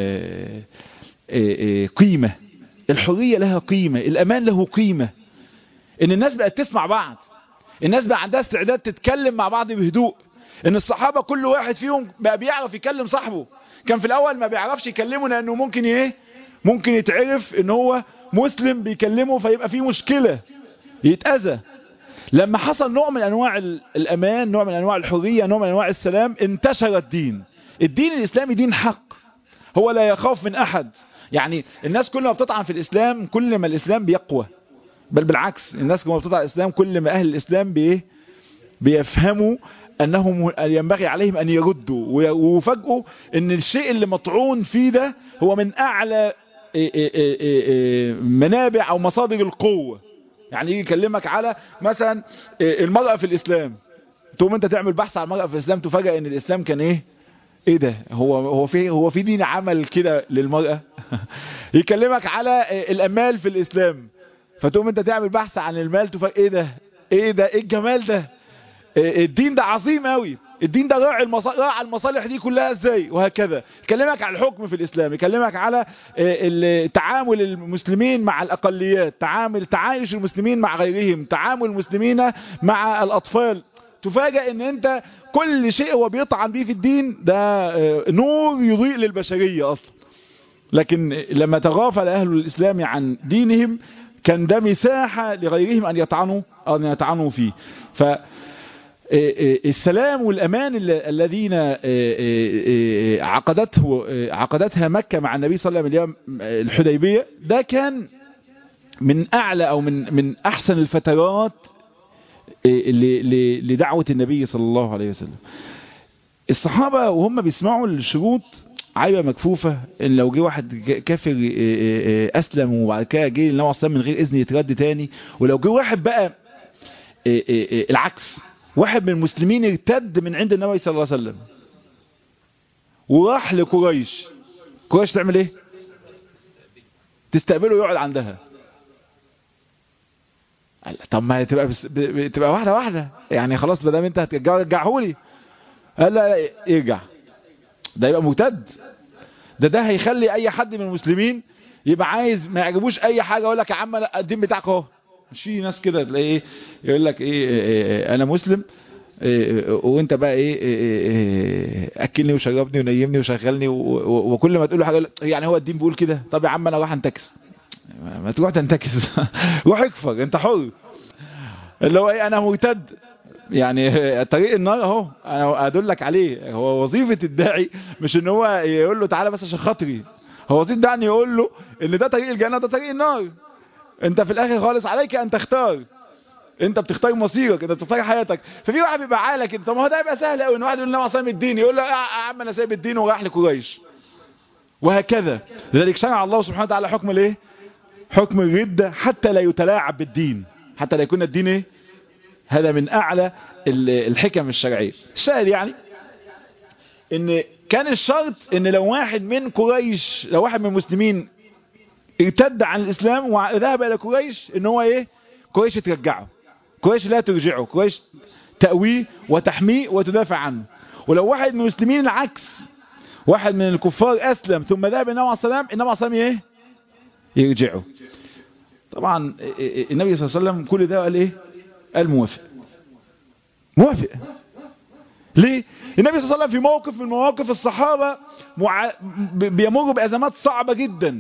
قيمة الحرية لها قيمة الأمان له قيمة إن الناس بقت تسمع بعض الناس بقى عندها استعداد تتكلم مع بعض بهدوء ان الصحابة كل واحد فيهم بقى بيعرف يكلم صاحبه كان في الاول ما بيعرفش يكلمه لانه ممكن ايه ممكن يتعرف ان هو مسلم بيكلمه فيبقى فيه مشكلة يتأذى لما حصل نوع من انواع الامان نوع من انواع الحرية نوع من انواع السلام انتشر الدين الدين الاسلامي دين حق هو لا يخاف من احد يعني الناس كل ما بتطعن في الاسلام كل ما الاسلام بيقوى بل بالعكس الناس كل ما بتطعن الاسلام كل ما اهل الاسلام بايه بيفهموا انهم ينبغي عليهم ان يردوا وفجأوا ان الشيء اللي مطعون فيه ده هو من اعلى منابع او مصادر القوة يعني يجي يكلمك على مثلا المرأة في الاسلام تقوم انت تعمل بحث عن المرأة في الاسلام تفاجئ ان الاسلام كان ايه ايه ده هو هو في هو في دين عمل كده للمرأة يكلمك على الامال في الاسلام فتقوم انت تعمل بحث عن المال تفاجئ ايه ده ايه ده ايه الجمال ده الدين ده عظيم قوي الدين ده راعي المصالح, راعي المصالح دي كلها ازاي وهكذا يكلمك على الحكم في الاسلام يكلمك على تعامل المسلمين مع الاقليات تعامل تعايش المسلمين مع غيرهم تعامل المسلمين مع الاطفال تفاجأ ان انت كل شيء هو بيطعن بيه في الدين ده نور يضيء للبشرية اصلا لكن لما تغافل اهل الاسلام عن دينهم كان ده مساحة لغيرهم ان يطعنوا ان يطعنوا فيه ف السلام والأمان الذين عقدته عقدتها مكة مع النبي صلى الله عليه وسلم الحديبية ده كان من أعلى أو من من أحسن الفترات لدعوة النبي صلى الله عليه وسلم الصحابة وهم بيسمعوا الشروط عيبة مكفوفة ان لو جه واحد كافر اسلم وبعد كده جه النبي صلى من غير اذن يترد تاني ولو جه واحد بقى العكس واحد من المسلمين ارتد من عند النبي صلى الله عليه وسلم وراح لقريش قريش تعمل ايه تستقبله ويقعد عندها طب ما تبقى بس تبقى واحده واحده يعني خلاص ما دام انت هترجعه رجعه لي قال لا لا ارجع ده يبقى مرتد ده ده هيخلي اي حد من المسلمين يبقى عايز ما يعجبوش اي حاجه يقول لك يا عم الدين بتاعك اهو مش في ناس كده تلاقي يقول لك ايه, إيه, إيه انا مسلم إيه وانت بقى إيه, إيه, إيه اكلني وشربني ونيمني وشغلني وكل ما تقول له حاجه يعني هو الدين بيقول كده طب يا عم انا راح انتكس ما تروح تنتكس روح اكفر انت حر اللي هو ايه انا مرتد يعني طريق النار اهو انا ادلك عليه هو وظيفه الداعي مش ان هو يقول له تعالى بس عشان خاطري هو وظيفه الداعي يقول له ان ده طريق الجنه ده طريق النار انت في الاخر خالص عليك ان تختار انت بتختار مصيرك انت بتختار حياتك ففي واحد بيبقى عالك انت ما هو ده يبقى سهل قوي ان واحد يقول لنا اصلا الدين يقول له يا عم انا سايب الدين ورايح لقريش وهكذا لذلك شرع الله سبحانه وتعالى حكم الايه حكم الردة حتى لا يتلاعب بالدين حتى لا يكون الدين ايه هذا من اعلى الحكم الشرعية الشاهد يعني ان كان الشرط ان لو واحد من قريش لو واحد من المسلمين ارتد عن الاسلام وذهب الى قريش ان هو ايه قريش ترجعه قريش لا ترجعه قريش تأويه وتحميه وتدافع عنه ولو واحد من المسلمين العكس واحد من الكفار اسلم ثم ذهب النبي عليه السلام النبي عليه السلام ايه يرجعه طبعا النبي صلى الله عليه وسلم كل ده قال ايه قال موافق موافق ليه النبي صلى الله عليه وسلم في موقف من مواقف الصحابة مع... بيمر بأزمات صعبة جدا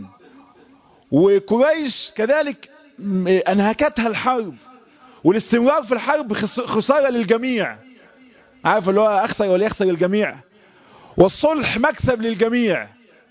وقريش كذلك انهكتها الحرب والاستمرار في الحرب خسارة للجميع عارف اللي هو اخسر ولا يخسر الجميع والصلح مكسب للجميع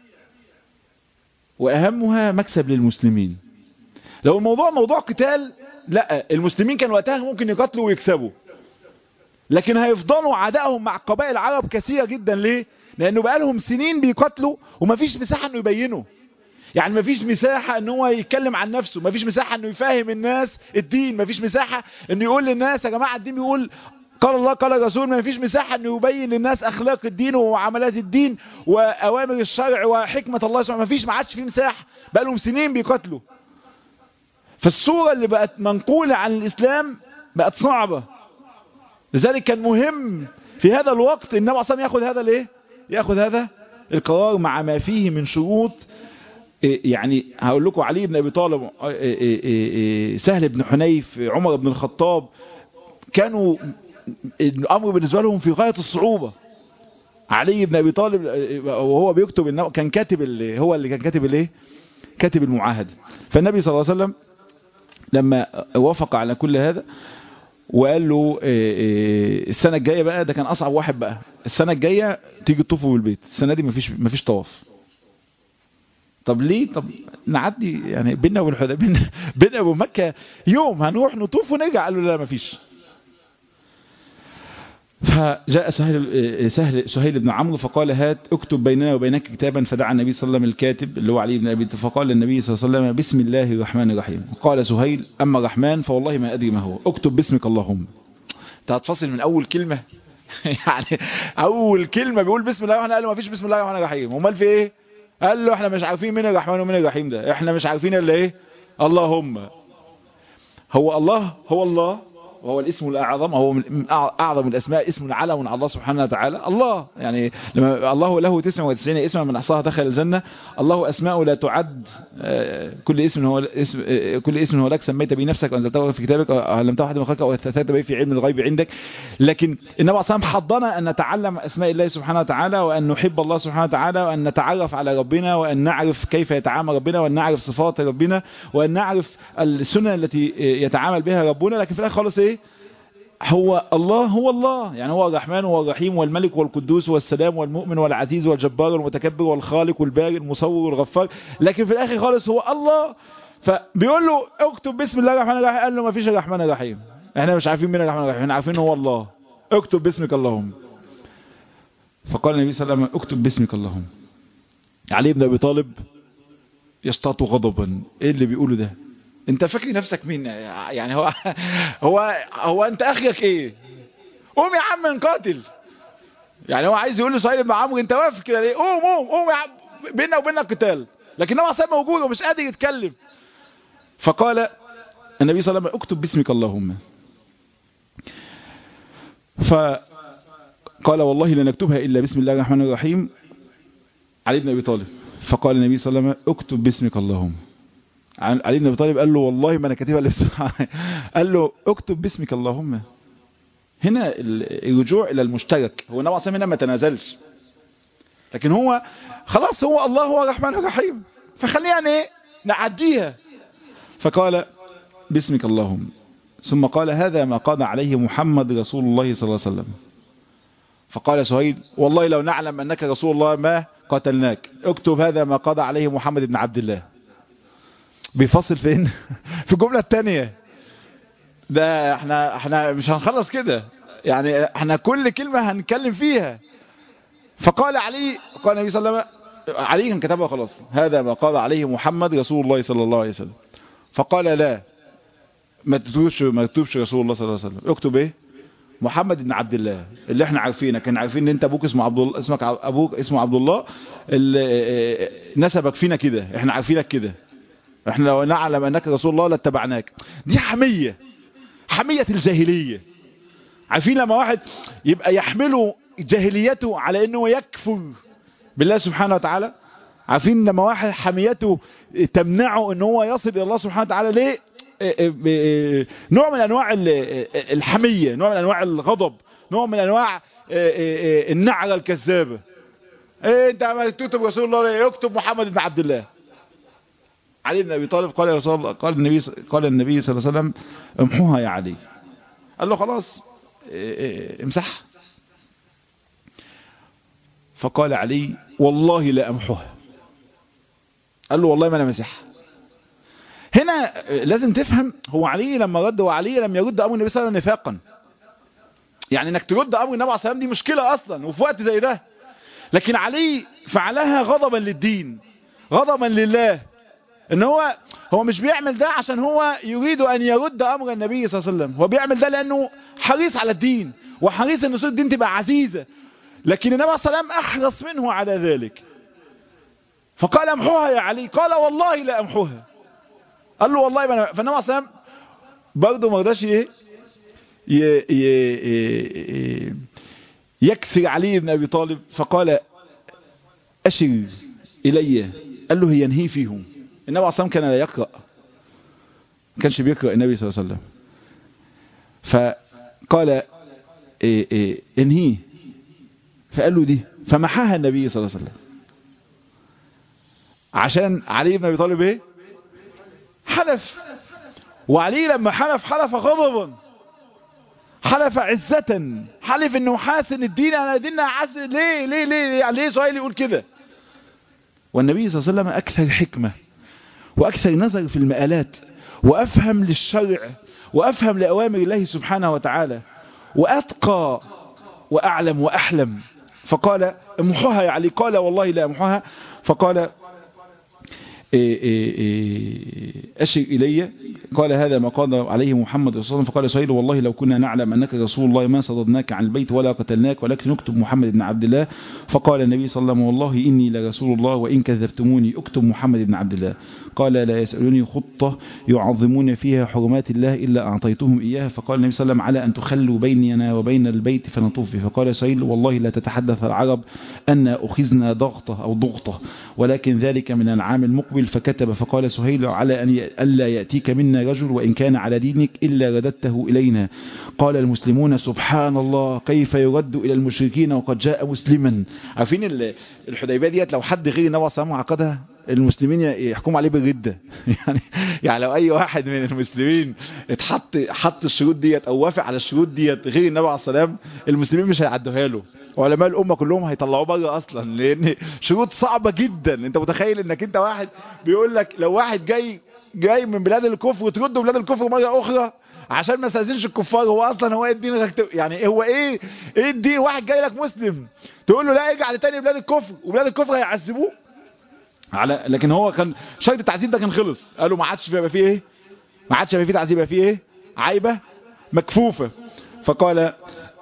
واهمها مكسب للمسلمين لو الموضوع موضوع قتال لا المسلمين كان وقتها ممكن يقاتلوا ويكسبوا لكن هيفضلوا عدائهم مع قبائل العرب كثيرة جدا ليه لانه بقالهم سنين بيقاتلوا ومفيش مساحة انه يبينوا يعني مفيش مساحة ان هو يتكلم عن نفسه مفيش مساحة انه يفهم الناس الدين مفيش مساحة انه يقول للناس يا جماعة الدين بيقول قال الله قال الرسول ما فيش مساحة انه يبين للناس اخلاق الدين ومعاملات الدين واوامر الشرع وحكمة الله سبحانه ما فيش ما عادش فيه مساحة بقى لهم سنين بيقاتلوا فالصورة اللي بقت منقولة عن الاسلام بقت صعبة لذلك كان مهم في هذا الوقت النبي اصلا ياخذ هذا الايه ياخذ هذا القرار مع ما فيه من شروط يعني هقول لكم علي بن ابي طالب سهل بن حنيف عمر بن الخطاب كانوا الامر بالنسبه لهم في غايه الصعوبه علي بن ابي طالب وهو بيكتب كان كاتب اللي هو اللي كان كاتب الايه كاتب المعاهده فالنبي صلى الله عليه وسلم لما وافق على كل هذا وقال له السنه الجايه بقى ده كان اصعب واحد بقى السنه الجايه تيجي تطوفوا بالبيت السنه دي مفيش مفيش طواف طب ليه طب نعدي يعني بينا والحديبيه بينا بينا ومكه يوم هنروح نطوف ونرجع قالوا لا مفيش فجاء سهيل سهل سهيل بن عمرو فقال هات اكتب بيننا وبينك كتابا فدعا النبي صلى الله عليه وسلم الكاتب اللي هو علي بن ابي فقال النبي صلى الله عليه وسلم بسم الله الرحمن الرحيم قال سهيل اما الرحمن فوالله ما ادري ما هو اكتب باسمك اللهم انت هتفصل من اول كلمه يعني اول كلمه بيقول بسم الله الرحمن قال له ما فيش بسم الله الرحمن الرحيم امال في ايه قال له احنا مش عارفين مين الرحمن ومين الرحيم ده احنا مش عارفين الا ايه اللهم هو الله هو الله وهو الاسم الأعظم هو من أعظم الأسماء اسم علم على الله سبحانه وتعالى الله يعني لما الله له 99 اسما من أحصاها دخل الجنة الله أسماء لا تعد كل اسم هو اسم كل اسم هو لك سميت به نفسك وأنزلته في كتابك وعلمته أحد من خلقك وأثبت به في علم الغيب عندك لكن النبي صلى الله عليه وسلم حضنا أن نتعلم أسماء الله سبحانه وتعالى وأن نحب الله سبحانه وتعالى وأن نتعرف على ربنا وأن نعرف كيف يتعامل ربنا وأن نعرف صفات ربنا وأن نعرف السنن التي يتعامل بها ربنا لكن في الآخر خالص إيه هو الله هو الله يعني هو الرحمن والرحيم والملك والقدوس والسلام والمؤمن والعزيز والجبار والمتكبر والخالق والبارئ المصور والغفار لكن في الاخر خالص هو الله فبيقول له اكتب بسم الله الرحمن الرحيم قال له ما فيش الرحمن الرحيم احنا مش عارفين مين الرحمن الرحيم احنا عارفين هو الله اكتب باسمك اللهم فقال النبي صلى الله عليه وسلم اكتب باسمك اللهم علي بن ابي طالب يشتاط غضبا ايه اللي بيقوله ده انت فاكر نفسك مين يعني هو هو هو انت اخرك ايه قوم يا عم نقاتل يعني هو عايز يقول لسهيل بن عمرو انت واقف كده ليه قوم قوم قوم يا عم بيننا وبينك قتال لكن هو اصلا موجود ومش قادر يتكلم فقال النبي صلى الله عليه وسلم اكتب باسمك اللهم فقال والله لن اكتبها الا بسم الله الرحمن الرحيم علي بن ابي طالب فقال النبي صلى الله عليه وسلم اكتب باسمك اللهم علي بن ابي طالب قال له والله ما انا كاتبها الا قال له اكتب باسمك اللهم هنا الرجوع الى المشترك هو النبي صلى هنا ما تنازلش لكن هو خلاص هو الله هو الرحمن الرحيم فخلينا يعني ايه نعديها فقال باسمك اللهم ثم قال هذا ما قضى عليه محمد رسول الله صلى الله عليه وسلم فقال سهيل والله لو نعلم أنك رسول الله ما قتلناك اكتب هذا ما قضى عليه محمد بن عبد الله بيفصل فين في الجملة الثانية ده احنا احنا مش هنخلص كده يعني احنا كل كلمة هنتكلم فيها فقال علي قال النبي صلى الله عليه وسلم علي كان كتبها خلاص هذا ما قضى عليه محمد رسول الله صلى الله عليه وسلم فقال لا ما تكتبش ما تكتبش رسول الله صلى الله عليه وسلم اكتب ايه محمد بن عبد الله اللي احنا عارفينك كان عارفين ان انت ابوك اسمه عبد الله اسمك ابوك اسمه عبد الله اللي نسبك فينا كده احنا عارفينك كده احنا لو نعلم انك رسول الله لاتبعناك دي حمية حمية الجاهلية عارفين لما واحد يبقى يحمله جاهليته على انه يكفر بالله سبحانه وتعالى عارفين لما واحد حميته تمنعه ان هو يصل الى الله سبحانه وتعالى ليه نوع من انواع الحمية نوع من انواع الغضب نوع من انواع النعرة الكذابة ايه انت ما تكتب رسول الله يكتب محمد بن عبد الله علي بن ابي طالب قال يا رسول الله قال النبي قال النبي صلى الله عليه وسلم امحوها يا علي قال له خلاص امسحها فقال علي والله لا امحوها قال له والله ما انا مسحها هنا لازم تفهم هو علي لما رد وعلي لم يرد امر النبي صلى الله عليه وسلم نفاقا يعني انك ترد امر النبي عليه الصلاه والسلام دي مشكله اصلا وفي وقت زي ده لكن علي فعلها غضبا للدين غضبا لله ان هو هو مش بيعمل ده عشان هو يريد ان يرد امر النبي صلى الله عليه وسلم هو بيعمل ده لانه حريص على الدين وحريص ان نصوص الدين تبقى عزيزه لكن النبي صلى الله عليه وسلم احرص منه على ذلك فقال امحوها يا علي قال والله لا امحوها قال له والله ما فالنبي صلى الله عليه وسلم برضه ما رضاش ايه يكسر علي بن ابي طالب فقال اشر الي قال له هي انهي فيهم النبي عليه الصلاه كان لا يقرا ما كانش بيقرا النبي صلى الله عليه وسلم فقال إيه إيه انهي فقال له دي فمحاها النبي صلى الله عليه وسلم عشان علي بن ابي طالب ايه حلف وعلي لما حلف حلف غضبا حلف عزة حلف انه حاسن الدين انا ديننا عز ليه ليه ليه يعني ليه سؤال يقول كده والنبي صلى الله عليه وسلم اكثر حكمة واكثر نظر في المآلات وافهم للشرع وافهم لأوامر الله سبحانه وتعالى واتقى واعلم واحلم فقال امحوها يا علي قال والله لا امحوها فقال أشر إلي قال هذا ما قال عليه محمد رسول الله فقال سهيل والله لو كنا نعلم أنك رسول الله ما صددناك عن البيت ولا قتلناك ولكن نكتب محمد بن عبد الله فقال النبي صلى الله عليه وسلم والله إني لرسول الله وإن كذبتموني اكتب محمد بن عبد الله قال لا يسألوني خطة يعظمون فيها حرمات الله إلا أعطيتهم إياها فقال النبي صلى الله عليه وسلم على أن تخلوا بيننا وبين البيت فنطوف به فقال سهيل والله لا تتحدث العرب أن أخذنا ضغطة أو ضغطة ولكن ذلك من العام المقبل فكتب فقال سهيل على أن ألا يأتيك منا رجل وإن كان على دينك إلا رددته إلينا قال المسلمون سبحان الله كيف يرد إلى المشركين وقد جاء مسلما عارفين الحديبية ديت لو حد غير النبي صلى الله عليه وسلم عقدها المسلمين يحكموا عليه بالردة يعني يعني لو اي واحد من المسلمين اتحط حط الشروط ديت او وافق على الشروط ديت غير النبي عليه السلام المسلمين مش هيعدوها له علماء الامه كلهم هيطلعوه بره اصلا لان شروط صعبه جدا انت متخيل انك انت واحد بيقول لك لو واحد جاي جاي من بلاد الكفر وترده بلاد الكفر مره اخرى عشان ما استاذنش الكفار هو اصلا هو ايه الدين يعني هو ايه ايه الدين واحد جاي لك مسلم تقول له لا ارجع لتاني بلاد الكفر وبلاد الكفر هيعذبوه على لكن هو كان شرط التعذيب ده كان خلص قالوا ما عادش يبقى فيه ايه ما عادش يبقى فيه تعذيب يبقى فيه ايه عايبه مكفوفه فقال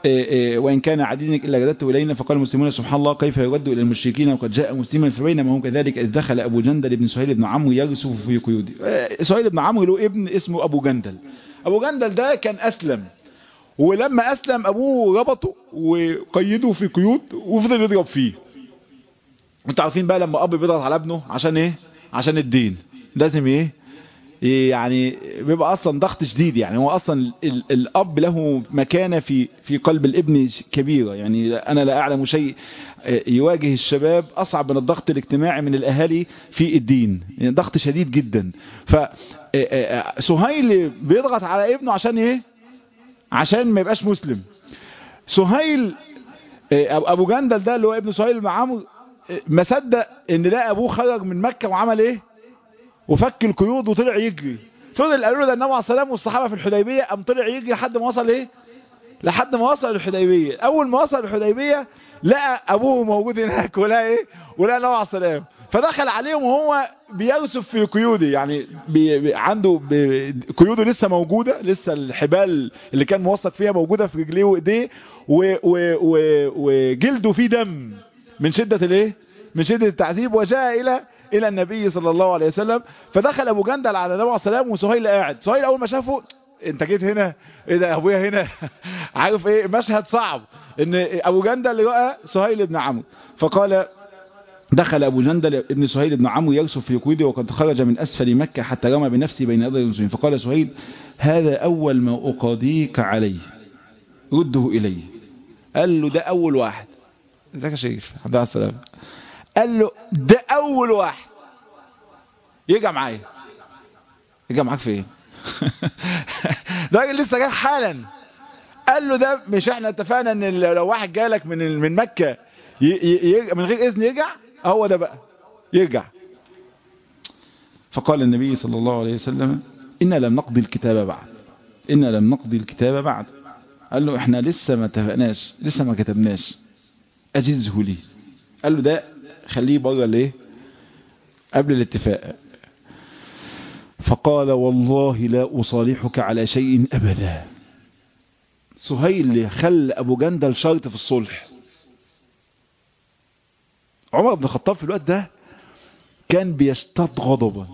وإن كان عديدك إلا رددته إلينا فقال المسلمون سبحان الله كيف يرد إلى المشركين وقد جاء مسلما فبينما هم كذلك إذ دخل أبو جندل بن سهيل بن عمرو يرسف في قيوده سهيل بن عمرو له ابن اسمه أبو جندل أبو جندل ده كان أسلم ولما أسلم أبوه ربطه وقيده في قيود وفضل يضرب فيه انتوا عارفين بقى لما أب بيضغط على ابنه عشان إيه عشان الدين لازم إيه يعني بيبقى اصلا ضغط شديد يعني هو اصلا ال الاب له مكانه في في قلب الابن كبيره يعني انا لا اعلم شيء يواجه الشباب اصعب من الضغط الاجتماعي من الاهالي في الدين يعني ضغط شديد جدا ف سهيل بيضغط على ابنه عشان ايه عشان ما يبقاش مسلم سهيل ابو جندل ده اللي هو ابن سهيل بن عمرو ما صدق ان لا ابوه خرج من مكه وعمل ايه وفك القيود وطلع يجري فضل قالوا له ده النبي عليه السلام والصحابه في الحديبيه قام طلع يجري لحد ما وصل ايه لحد ما وصل الحديبيه اول ما وصل الحديبيه لقى ابوه موجود هناك ولا ايه ولا النبي عليه السلام فدخل عليهم وهو بيرسف في قيوده يعني بي بي عنده بي قيوده لسه موجوده لسه الحبال اللي كان موثق فيها موجوده في رجليه وايديه وجلده فيه دم من شده الايه من شده التعذيب وجاء الى الى النبي صلى الله عليه وسلم فدخل ابو جندل على النبي عليه السلام وسهيل قاعد سهيل اول ما شافه انت جيت هنا ايه ده ابويا هنا عارف ايه مشهد صعب ان ابو جندل لقى سهيل بن عمرو فقال دخل ابو جندل ابن سهيل بن عمرو يرسف في قيده وقد خرج من اسفل مكه حتى رمى بنفسه بين يدي المسلمين فقال سهيل هذا اول ما اقاضيك عليه رده الي قال له ده اول واحد ازيك يا شريف الحمد لله السلامه قال له ده اول واحد يجي معايا يجي معاك فين ده راجل لسه جاي حالا قال له ده مش احنا اتفقنا ان لو واحد جالك من من مكة ي ي من غير اذن يرجع هو ده بقى يرجع فقال النبي صلى الله عليه وسلم إنا لم نقضي الكتاب بعد إنا لم نقضي الكتاب بعد قال له احنا لسه ما اتفقناش لسه ما كتبناش اجزه لي قال له ده خليه بره ليه قبل الاتفاق فقال والله لا أصالحك على شيء أبدا سهيل خل أبو جندل شرط في الصلح عمر بن الخطاب في الوقت ده كان بيشتد غضبا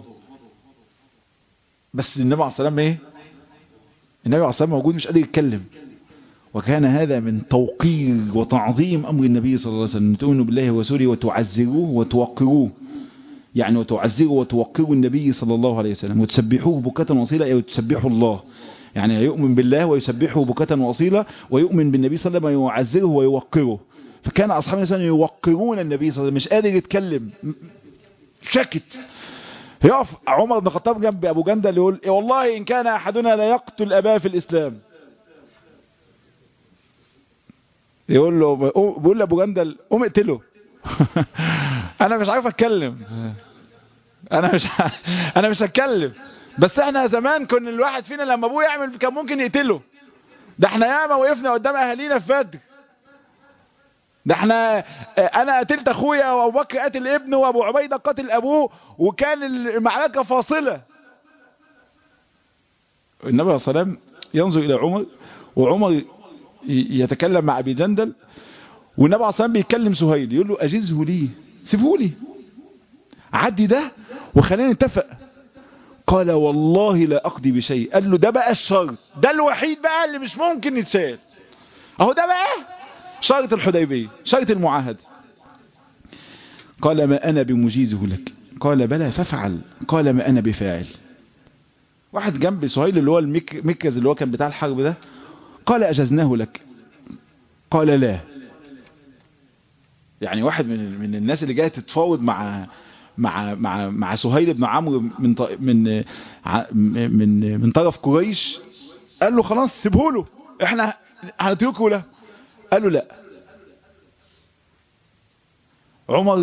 بس النبي عليه الصلاة والسلام ايه النبي عليه الصلاة والسلام موجود مش قادر يتكلم وكان هذا من توقير وتعظيم أمر النبي صلى الله عليه وسلم تؤمنوا بالله ورسوله وتعزروه وتوقروه يعني وتعزروا وتوقروا النبي صلى الله عليه وسلم وتسبحوه بكة وصيلة أي وتسبحوا الله يعني يؤمن بالله ويسبحه بكة وصيلة ويؤمن بالنبي صلى الله عليه وسلم ويعزره ويوقره فكان أصحاب النبي صلى الله عليه وسلم يوقرون النبي صلى الله عليه وسلم مش قادر يتكلم سكت يقف عمر بن الخطاب جنب أبو جندل يقول إيه والله إن كان أحدنا لا يقتل أباه في الإسلام يقول له بيقول لأبو جندل قوم اقتله انا مش عارف اتكلم انا مش انا مش هتكلم بس احنا زمان كنا الواحد فينا لما ابوه يعمل كان ممكن يقتله ده احنا ياما وقفنا قدام اهالينا في بدر ده احنا انا قتلت اخويا وابو بكر قتل ابنه وابو عبيده قتل ابوه وكان المعركه فاصله النبي عليه الصلاه والسلام ينظر الى عمر وعمر يتكلم مع ابي جندل والنبي عليه الصلاه والسلام بيتكلم سهيل يقول له اجزه لي سيبه لي عدي ده وخلينا نتفق قال والله لا اقضي بشيء قال له ده بقى الشرط ده الوحيد بقى اللي مش ممكن يتشال اهو ده بقى شرط الحديبيه شرط المعاهده قال ما انا بمجيزه لك قال بلى فافعل قال ما انا بفاعل واحد جنب سهيل اللي هو المكز اللي هو كان بتاع الحرب ده قال اجزناه لك قال لا يعني واحد من من الناس اللي جايه تتفاوض مع مع مع مع سهيل بن عمرو من من من من طرف قريش قال له خلاص سيبه له احنا هنتركه له قال له لا عمر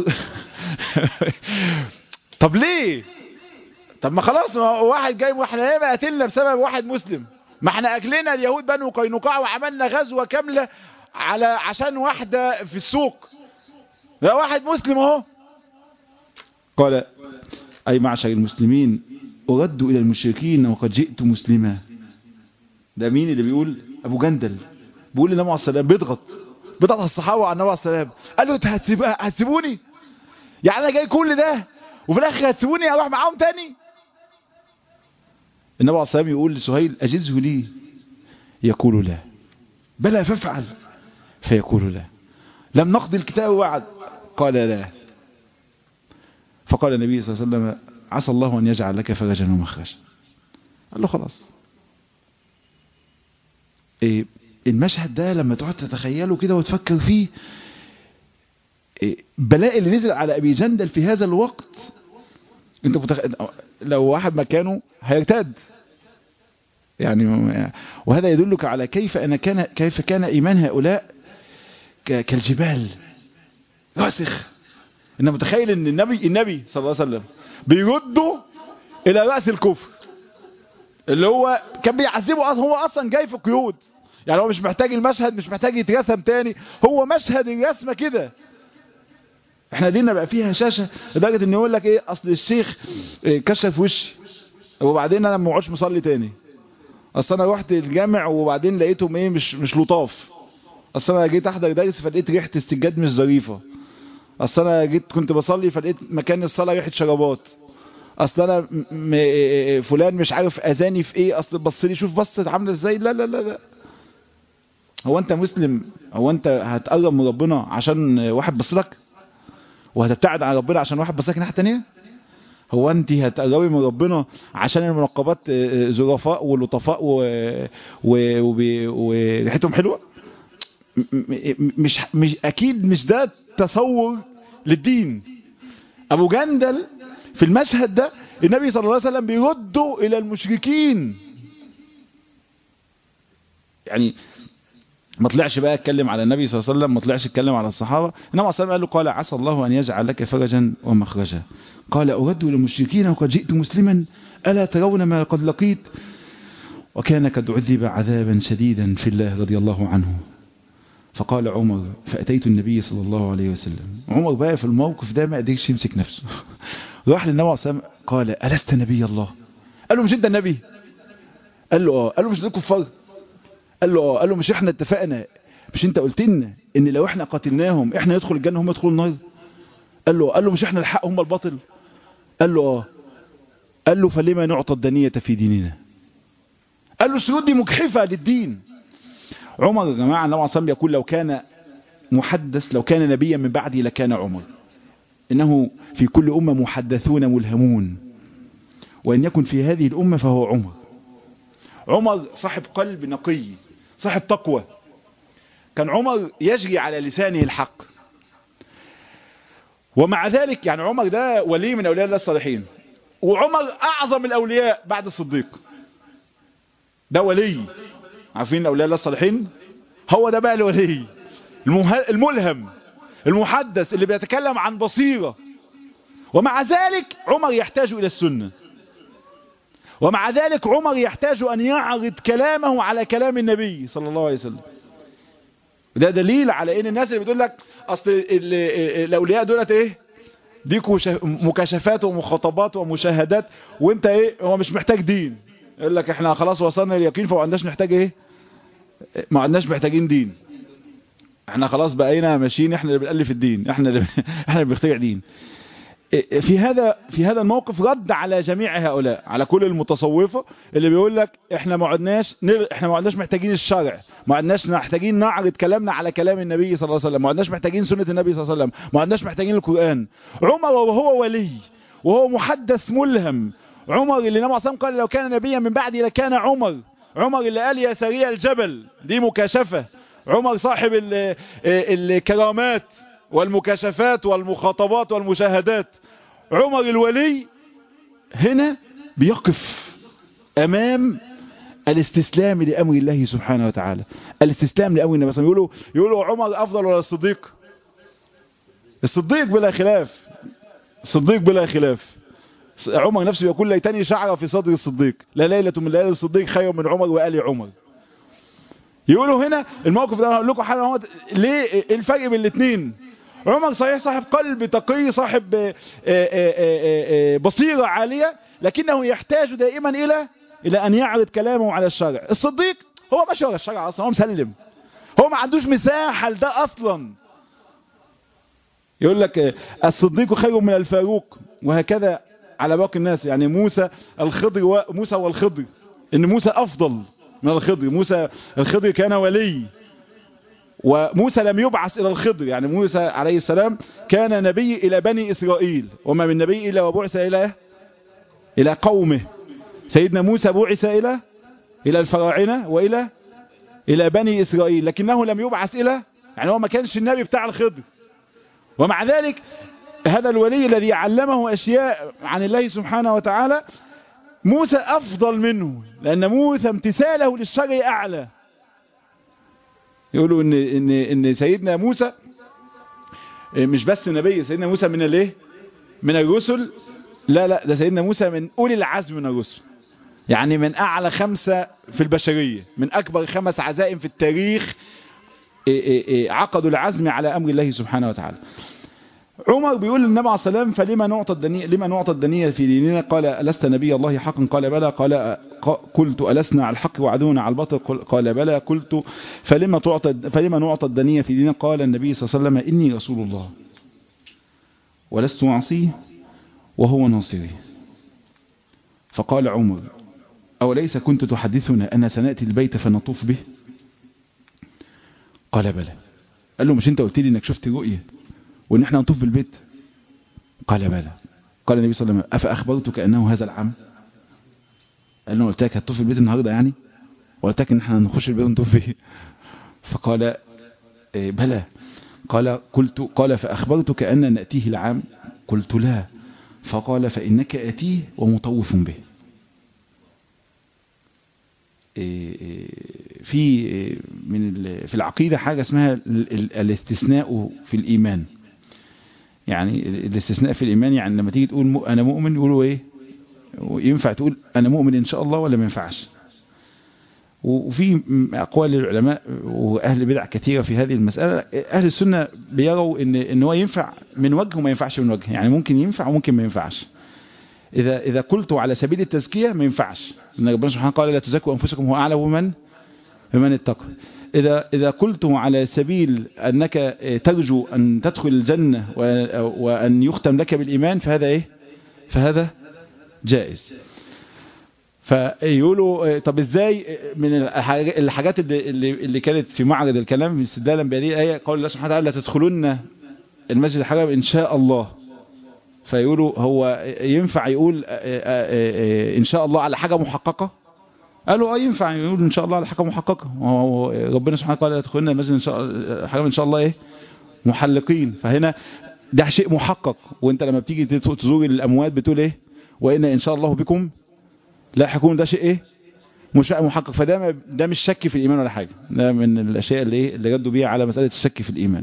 طب ليه طب ما خلاص ما واحد جاي واحنا ايه ما قتلنا بسبب واحد مسلم ما احنا اكلنا اليهود بنو قينقاع وعملنا غزوه كامله على عشان واحده في السوق ده واحد مسلم اهو قال أي معشر المسلمين أرد إلى المشركين وقد جئت مسلما ده مين اللي بيقول أبو جندل بيقول للنبي عليه السلام بيضغط بيضغط الصحابة على النبي عليه السلام قال له انت هتسيب هتسيبوني يعني انا جاي كل ده وفي الاخر هتسيبوني اروح معاهم تاني النبي عليه السلام يقول لسهيل اجزه لي يقول لا بلى فافعل فيقول لا لم نقضي الكتاب وعد قال لا فقال النبي صلى الله عليه وسلم عسى الله أن يجعل لك فرجا ومخرجا قال له خلاص إيه المشهد ده لما تقعد تتخيله كده وتفكر فيه إيه بلاء اللي نزل على أبي جندل في هذا الوقت انت متخ... لو واحد مكانه هيرتد يعني وهذا يدلك على كيف أنا كان كيف كان إيمان هؤلاء كالجبال راسخ انت متخيل ان النبي النبي صلى الله عليه وسلم بيرده الى رأس الكفر اللي هو كان بيعذبه اصلا هو اصلا جاي في قيود يعني هو مش محتاج المشهد مش محتاج يترسم تاني هو مشهد الرسمه كده احنا دينا بقى فيها شاشه لدرجه ان يقول لك ايه اصل الشيخ كشف وشي وبعدين انا ما اقعدش مصلي تاني اصل انا رحت الجامع وبعدين لقيتهم ايه مش مش لطاف اصل انا جيت احضر درس فلقيت ريحه السجاد مش ظريفه اصل انا جيت كنت بصلي فلقيت مكان الصلاه ريحه شرابات اصل انا م... فلان مش عارف اذاني في ايه اصل بص لي شوف بصت عامله ازاي لا لا لا لا هو انت مسلم هو انت هتقرب من ربنا عشان واحد بص لك وهتبتعد عن ربنا عشان واحد بص لك ناحيه ثانيه هو انت هتقربي من ربنا عشان المنقبات ظرفاء ولطفاء وريحتهم حلوه مش مش اكيد مش ده تصور للدين ابو جندل في المشهد ده النبي صلى الله عليه وسلم بيرده الى المشركين يعني ما طلعش بقى اتكلم على النبي صلى الله عليه وسلم ما طلعش اتكلم على الصحابه النبي صلى الله عليه وسلم قال له قال عسى الله ان يجعل لك فرجا ومخرجا قال ارد الى المشركين وقد جئت مسلما الا ترون ما قد لقيت وكان قد عذب عذابا شديدا في الله رضي الله عنه فقال عمر فأتيت النبي صلى الله عليه وسلم عمر بقى في الموقف ده ما قدرش يمسك نفسه راح للنبي صلى الله عليه وسلم قال ألست نبي الله قال له مش انت النبي قال له اه قال له مش دول كفار قال له اه قال له مش احنا اتفقنا مش انت قلت لنا ان لو احنا قتلناهم احنا ندخل الجنه هم يدخلوا النار قال له قال له مش احنا الحق هم الباطل قال له اه قال له فلما نعطى الدنيه في ديننا قال له الشروط دي مجحفه للدين عمر يا جماعة النبي عليه الصلاة يقول لو كان محدث لو كان نبيا من بعدي لكان عمر إنه في كل أمة محدثون ملهمون وإن يكن في هذه الأمة فهو عمر عمر صاحب قلب نقي صاحب تقوى كان عمر يجري على لسانه الحق ومع ذلك يعني عمر ده ولي من أولياء الله الصالحين وعمر أعظم الأولياء بعد الصديق ده ولي عارفين أولياء الله الصالحين هو ده بقى الولي الملهم المحدث اللي بيتكلم عن بصيرة ومع ذلك عمر يحتاج إلى السنة ومع ذلك عمر يحتاج أن يعرض كلامه على كلام النبي صلى الله عليه وسلم ده دليل على ان الناس اللي بتقول لك اصل الاولياء دولت ايه دي مكاشفات ومخاطبات ومشاهدات وانت ايه هو مش محتاج دين يقول لك احنا خلاص وصلنا اليقين فما عندناش نحتاج ايه ما عندناش محتاجين دين احنا خلاص بقينا ماشيين احنا اللي بنألف الدين احنا اللي احنا اللي بنخترع دين في هذا في هذا الموقف رد على جميع هؤلاء على كل المتصوفة اللي بيقول لك احنا ما عدناش احنا ما عدناش محتاجين الشرع ما عدناش محتاجين نعرض كلامنا على كلام النبي صلى الله عليه وسلم ما عدناش محتاجين سنة النبي صلى الله عليه وسلم ما عدناش محتاجين القرآن عمر وهو ولي وهو محدث ملهم عمر اللي النبي صلى قال لو كان نبيا من بعدي لكان عمر عمر اللي قال يا سريع الجبل دي مكاشفة عمر صاحب الكرامات والمكاشفات والمخاطبات والمشاهدات عمر الولي هنا بيقف امام الاستسلام لامر الله سبحانه وتعالى الاستسلام لامر النبي صلى الله عليه وسلم يقولوا يقولوا عمر افضل ولا الصديق الصديق بلا خلاف الصديق بلا خلاف عمر نفسه يقول ليتني شعر في صدر الصديق لا ليلة من ليالي الصديق خير من عمر وآل عمر يقولوا هنا الموقف ده انا هقول لكم حاجه هو ليه الفرق بين الاثنين عمر صحيح صاحب قلب تقي صاحب بصيرة عالية لكنه يحتاج دائما إلى إلى أن يعرض كلامه على الشرع الصديق هو ماشي ورا الشرع أصلا هو مسلم هو ما عندوش مساحة لده اصلا يقول لك الصديق خير من الفاروق وهكذا على باقي الناس يعني موسى الخضر وموسى والخضر ان موسى افضل من الخضر موسى الخضر كان ولي وموسى لم يبعث الى الخضر يعني موسى عليه السلام كان نبي الى بني اسرائيل وما من نبي الا وبعث الى الى قومه سيدنا موسى بعث الى الى الفراعنه والى الى بني اسرائيل لكنه لم يبعث الى يعني هو ما كانش النبي بتاع الخضر ومع ذلك هذا الولي الذي علمه أشياء عن الله سبحانه وتعالى موسى أفضل منه لأن موسى امتثاله للشرع أعلى يقولوا إن, إن, إن سيدنا موسى مش بس نبي سيدنا موسى من الايه من الرسل لا لا ده سيدنا موسى من أولي العزم من الرسل يعني من أعلى خمسة في البشرية من أكبر خمس عزائم في التاريخ عقدوا العزم على أمر الله سبحانه وتعالى عمر بيقول للنبي عليه الصلاة والسلام فلما نعطى الدنيا لما نعطى الدنيا في ديننا قال ألست نبي الله حقا قال بلى قال قلت ألسنا على الحق وعدونا على الباطل قال بلى قلت فلما تعطى فلما نعطى الدنيا في ديننا قال النبي صلى الله عليه وسلم إني رسول الله ولست أعصيه وهو ناصري فقال عمر أوليس كنت تحدثنا أن سنأتي البيت فنطوف به قال بلى قال له مش انت قلت لي انك شفت رؤية وان احنا نطوف بالبيت قال بلى قال النبي صلى الله عليه وسلم افاخبرتك انه هذا العام قال له قلت لك هتطوف البيت النهارده يعني وقلت لك ان احنا نخش البيت ونطوف فيه فقال إيه بلى قال قلت قال فاخبرتك ان ناتيه العام قلت لا فقال فانك اتيه ومطوف به في من في العقيدة حاجة اسمها الاستثناء في الإيمان يعني الاستثناء في الإيمان يعني لما تيجي تقول أنا مؤمن يقولوا إيه ينفع تقول أنا مؤمن إن شاء الله ولا ما ينفعش وفي أقوال العلماء وأهل بدع كثيرة في هذه المسألة أهل السنة بيروا إن, إن هو ينفع من وجه وما ينفعش من وجه يعني ممكن ينفع وممكن ما ينفعش إذا إذا قلت على سبيل التزكية ما ينفعش إن ربنا سبحانه قال لا تزكوا أنفسكم هو أعلم من بمن اتقى إذا إذا قلت على سبيل أنك ترجو أن تدخل الجنة وأن يختم لك بالإيمان فهذا إيه فهذا جائز فيقولوا طب ازاي من الحاجات اللي, اللي كانت في معرض الكلام استدلالا بهذه الآية قول الله سبحانه وتعالى لا تدخلن المسجد الحرام إن شاء الله فيقولوا هو ينفع يقول ان شاء الله على حاجة محققة قالوا اه ينفع يقول ان شاء الله على حاجة محققة ربنا سبحانه قال يدخلنا المسجد ان شاء الله ان شاء الله ايه محلقين فهنا ده شيء محقق وانت لما بتيجي تزور الاموات بتقول ايه وان ان شاء الله بكم لاحقون ده شيء ايه مش محقق فده ده مش شك في الايمان ولا حاجة ده من الاشياء اللي ايه اللي ردوا بيها على مسألة الشك في الايمان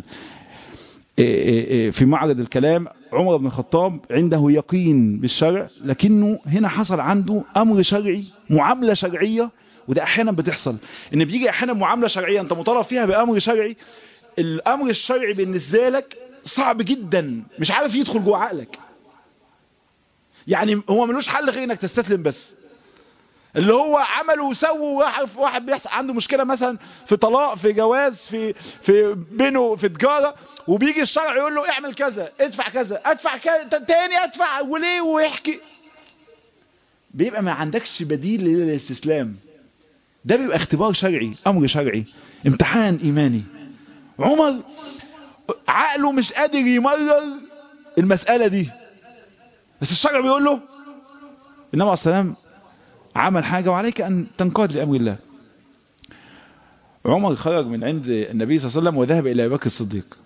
في معرض الكلام عمر بن الخطاب عنده يقين بالشرع لكنه هنا حصل عنده أمر شرعي معاملة شرعية وده أحيانا بتحصل إن بيجي أحيانا معاملة شرعية أنت مطالب فيها بأمر شرعي الأمر الشرعي بالنسبة لك صعب جدا مش عارف يدخل جوه عقلك يعني هو ملوش حل غير انك تستسلم بس اللي هو عملوا وسووا واحد واحد بيحصل عنده مشكلة مثلا في طلاق في جواز في في بينه في تجارة وبيجي الشرع يقول له اعمل كذا ادفع كذا ادفع كذا تاني ادفع وليه ويحكي بيبقى ما عندكش بديل للاستسلام ده بيبقى اختبار شرعي امر شرعي امتحان ايماني عمر عقله مش قادر يمرر المسألة دي بس الشرع بيقول له النبي عليه السلام عمل حاجة وعليك أن تنقاد لأمر الله عمر خرج من عند النبي صلى الله عليه وسلم وذهب إلى أبي بكر الصديق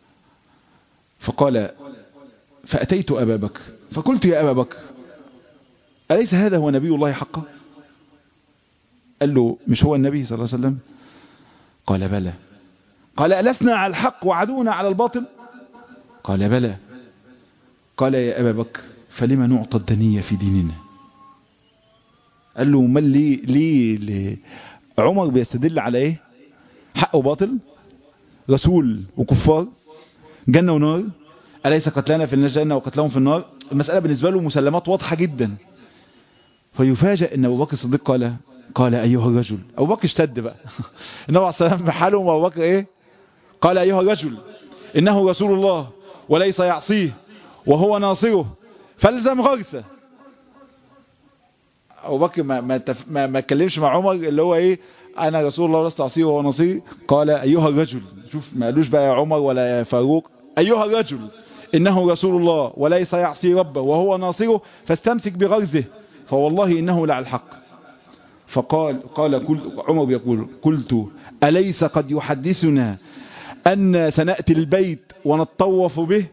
فقال فأتيت أبا بكر فقلت يا أبا بكر أليس هذا هو نبي الله حقا قال له مش هو النبي صلى الله عليه وسلم قال بلى قال ألسنا على الحق وعدونا على الباطل قال بلى قال يا أبا بكر فلما نعطى الدنية في ديننا قال له امال ليه ليه, ليه عمر بيستدل على ايه حق وباطل رسول وكفار جنة ونار أليس قتلنا في الجنة وقتلهم في النار المسألة بالنسبة له مسلمات واضحة جدا فيفاجأ ان ابو بكر الصديق قال قال أيها الرجل أبو بكر اشتد بقى النبي عليه الصلاة والسلام حاله وأبو بكر إيه قال أيها الرجل إنه رسول الله وليس يعصيه وهو ناصره فالزم غرسه أبو بكر ما ما تف... ما, ما اتكلمش مع عمر اللي هو إيه أنا رسول الله ولست أعصيه وهو ناصري قال أيها الرجل شوف ما قالوش بقى يا عمر ولا يا فاروق أيها الرجل إنه رسول الله وليس يعصي ربه وهو ناصره فاستمسك بغرزه فوالله إنه لعلى الحق فقال قال كل عمر يقول قلت أليس قد يحدثنا أن سنأتي البيت ونتطوف به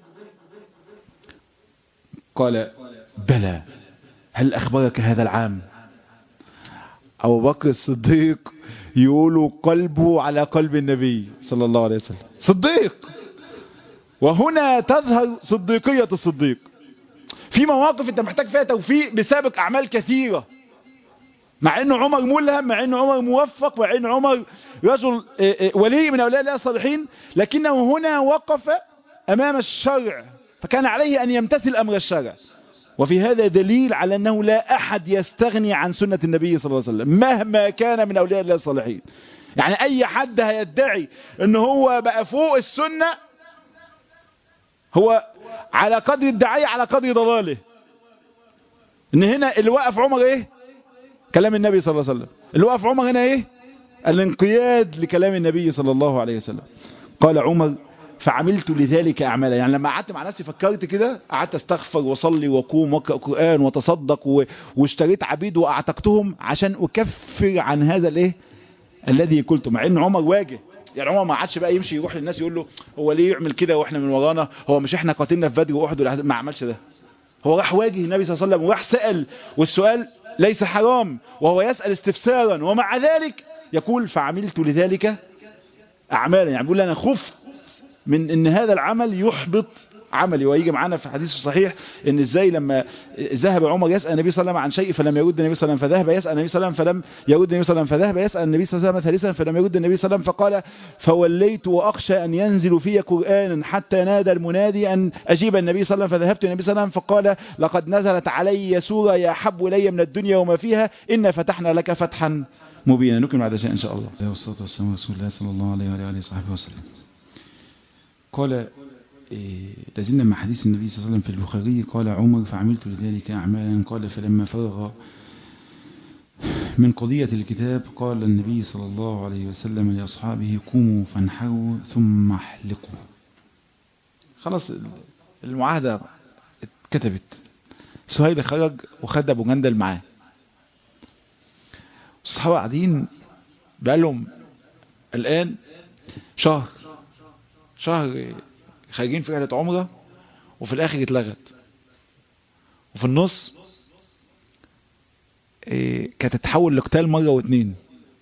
قال بلى هل أخبرك هذا العام أبو بكر الصديق يقول قلبه على قلب النبي صلى الله عليه وسلم صديق وهنا تظهر صديقية الصديق في مواقف انت محتاج فيها توفيق بسابق اعمال كثيرة مع انه عمر ملهم مع انه عمر موفق مع انه عمر رجل ولي من اولياء الله الصالحين لكنه هنا وقف امام الشرع فكان عليه ان يمتثل امر الشرع وفي هذا دليل على انه لا احد يستغني عن سنة النبي صلى الله عليه وسلم مهما كان من اولياء الله الصالحين يعني اي حد هيدعي ان هو بقى فوق السنة هو على قدر الدعاية على قدر ضلاله ان هنا اللي وقف عمر ايه كلام النبي صلى الله عليه وسلم اللي وقف عمر هنا ايه الانقياد لكلام النبي صلى الله عليه وسلم قال عمر فعملت لذلك اعمالا يعني لما قعدت مع نفسي فكرت كده قعدت استغفر واصلي واقوم واقرا قران وتصدق و... واشتريت عبيد واعتقتهم عشان اكفر عن هذا الايه الذي قلته مع ان عمر واجه يعني عمر ما عادش بقى يمشي يروح للناس يقول له هو ليه يعمل كده واحنا من ورانا هو مش احنا قاتلنا في بدر واحد ما عملش ده هو راح واجه النبي صلى الله عليه وسلم وراح سأل والسؤال ليس حرام وهو يسأل استفسارا ومع ذلك يقول فعملت لذلك أعمالا يعني بيقول أنا خفت من ان هذا العمل يحبط عملي ويجي معانا في حديث صحيح ان ازاي لما ذهب عمر يسأل النبي صلى الله عليه وسلم عن شيء فلم يرد النبي صلى الله عليه وسلم فذهب يسأل النبي صلى الله عليه وسلم فلم يرد النبي صلى الله عليه وسلم فذهب يسأل النبي صلى الله عليه وسلم ثالثا فلم يرد النبي صلى الله عليه وسلم فقال فوليت وأخشى أن ينزل في قرآن حتى نادى المنادي أن أجيب النبي صلى الله عليه وسلم فذهبت النبي صلى الله عليه وسلم فقال لقد نزلت علي سورة يا حب إلي من الدنيا وما فيها إن فتحنا لك فتحا مبينا نكمل بعد شيء إن شاء الله والصلاة والسلام رسول الله صلى الله عليه وعلى آله وصحبه وسلم قال لازلنا مع حديث النبي صلى الله عليه وسلم في البخاري قال عمر فعملت لذلك أعمالا قال فلما فرغ من قضية الكتاب قال النبي صلى الله عليه وسلم لأصحابه قوموا فانحروا ثم احلقوا خلاص المعاهدة اتكتبت سهيل خرج وخد أبو جندل معاه الصحابة قاعدين بقالهم الآن شهر شهر خارجين في رحلة عمرة وفي الآخر اتلغت وفي النص إيه كانت تتحول لقتال مرة واتنين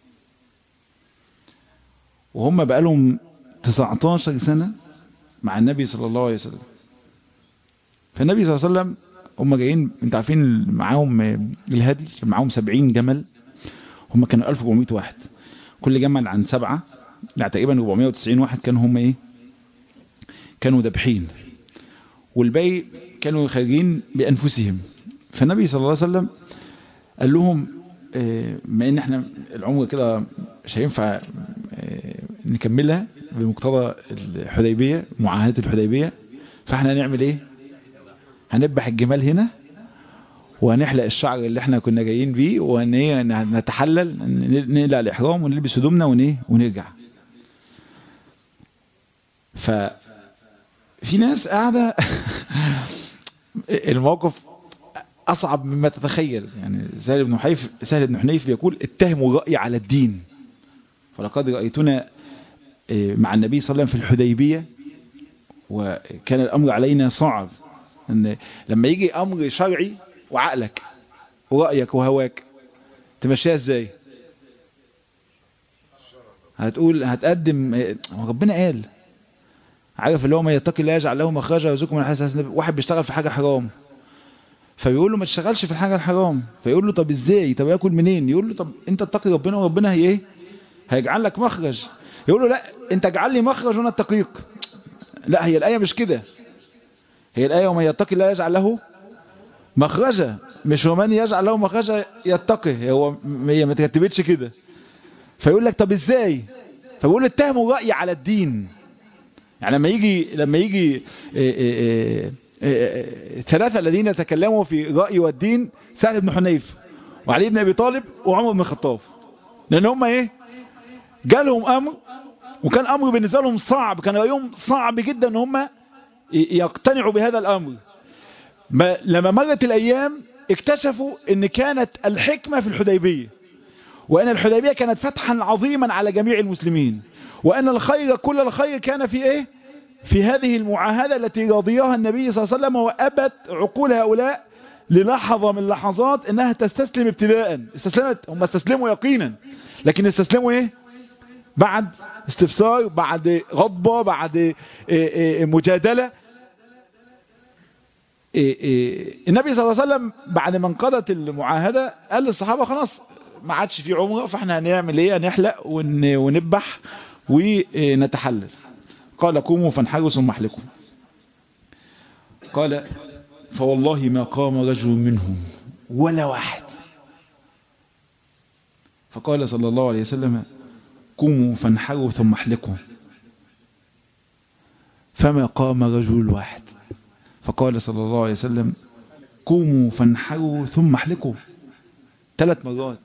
وهم بقالهم 19 سنة مع النبي صلى الله عليه وسلم فالنبي صلى الله عليه وسلم هم جايين انت عارفين معاهم الهدي كان معاهم 70 جمل هم كانوا 1400 واحد كل جمل عن سبعة يعني تقريبا 490 واحد كانوا هم ايه كانوا ذبحين والباقي كانوا خارجين بأنفسهم فالنبي صلى الله عليه وسلم قال لهم ما ان احنا العمر كده مش هينفع نكملها بمقتضى الحديبية معاهدة الحديبية فاحنا هنعمل ايه هنذبح الجمال هنا وهنحلق الشعر اللي احنا كنا جايين بيه ونتحلل نقلع الاحرام ونلبس هدومنا ونرجع ف في ناس قاعدة الموقف أصعب مما تتخيل يعني سهل بن حنيف سهل بن حنيف بيقول اتهموا الرأي على الدين ولقد رأيتنا مع النبي صلى الله عليه وسلم في الحديبية وكان الأمر علينا صعب أن لما يجي أمر شرعي وعقلك ورأيك وهواك تمشيها ازاي هتقول هتقدم ربنا قال عارف اللي هو ما يتقي الله يجعل له مخرجا ويرزقه من حيث لا واحد بيشتغل في حاجه حرام فبيقول له ما تشتغلش في الحاجه الحرام فيقول له طب ازاي طب ياكل منين يقول له طب انت اتقي ربنا وربنا هي ايه هيجعل لك مخرج يقول له لا انت اجعل لي مخرج وانا اتقيك لا هي الايه مش كده هي الايه ومن يتقي الله يجعل له مخرجة مش ومن يجعل له مخرجة يتقي هو هي ما تكتبتش كده فيقول لك طب ازاي فبيقول اتهموا الرأي على الدين يعني لما يجي لما يجي ثلاثة الذين تكلموا في الرأي والدين سهل بن حنيف وعلي بن ابي طالب وعمر بن الخطاب لان هم ايه جالهم امر وكان امر بالنسبه لهم صعب كان رايهم صعب جدا ان هم يقتنعوا بهذا الامر لما مرت الايام اكتشفوا ان كانت الحكمه في الحديبيه وان الحديبيه كانت فتحا عظيما على جميع المسلمين وان الخير كل الخير كان في ايه في هذه المعاهده التي رضيها النبي صلى الله عليه وسلم وابت عقول هؤلاء للحظة من اللحظات انها تستسلم ابتداء استسلمت هم استسلموا يقينا لكن استسلموا ايه بعد استفسار بعد غضبة بعد مجادلة النبي صلى الله عليه وسلم بعد ما انقضت المعاهدة قال للصحابة خلاص ما عادش في عمره فاحنا هنعمل ايه هنحلق ونذبح ونتحلل قال قوموا فانحروا ثم احلقوا قال فوالله ما قام رجل منهم ولا واحد فقال صلى الله عليه وسلم قوموا فانحروا ثم احلقوا فما قام رجل واحد فقال صلى الله عليه وسلم قوموا فانحروا ثم احلقوا ثلاث مرات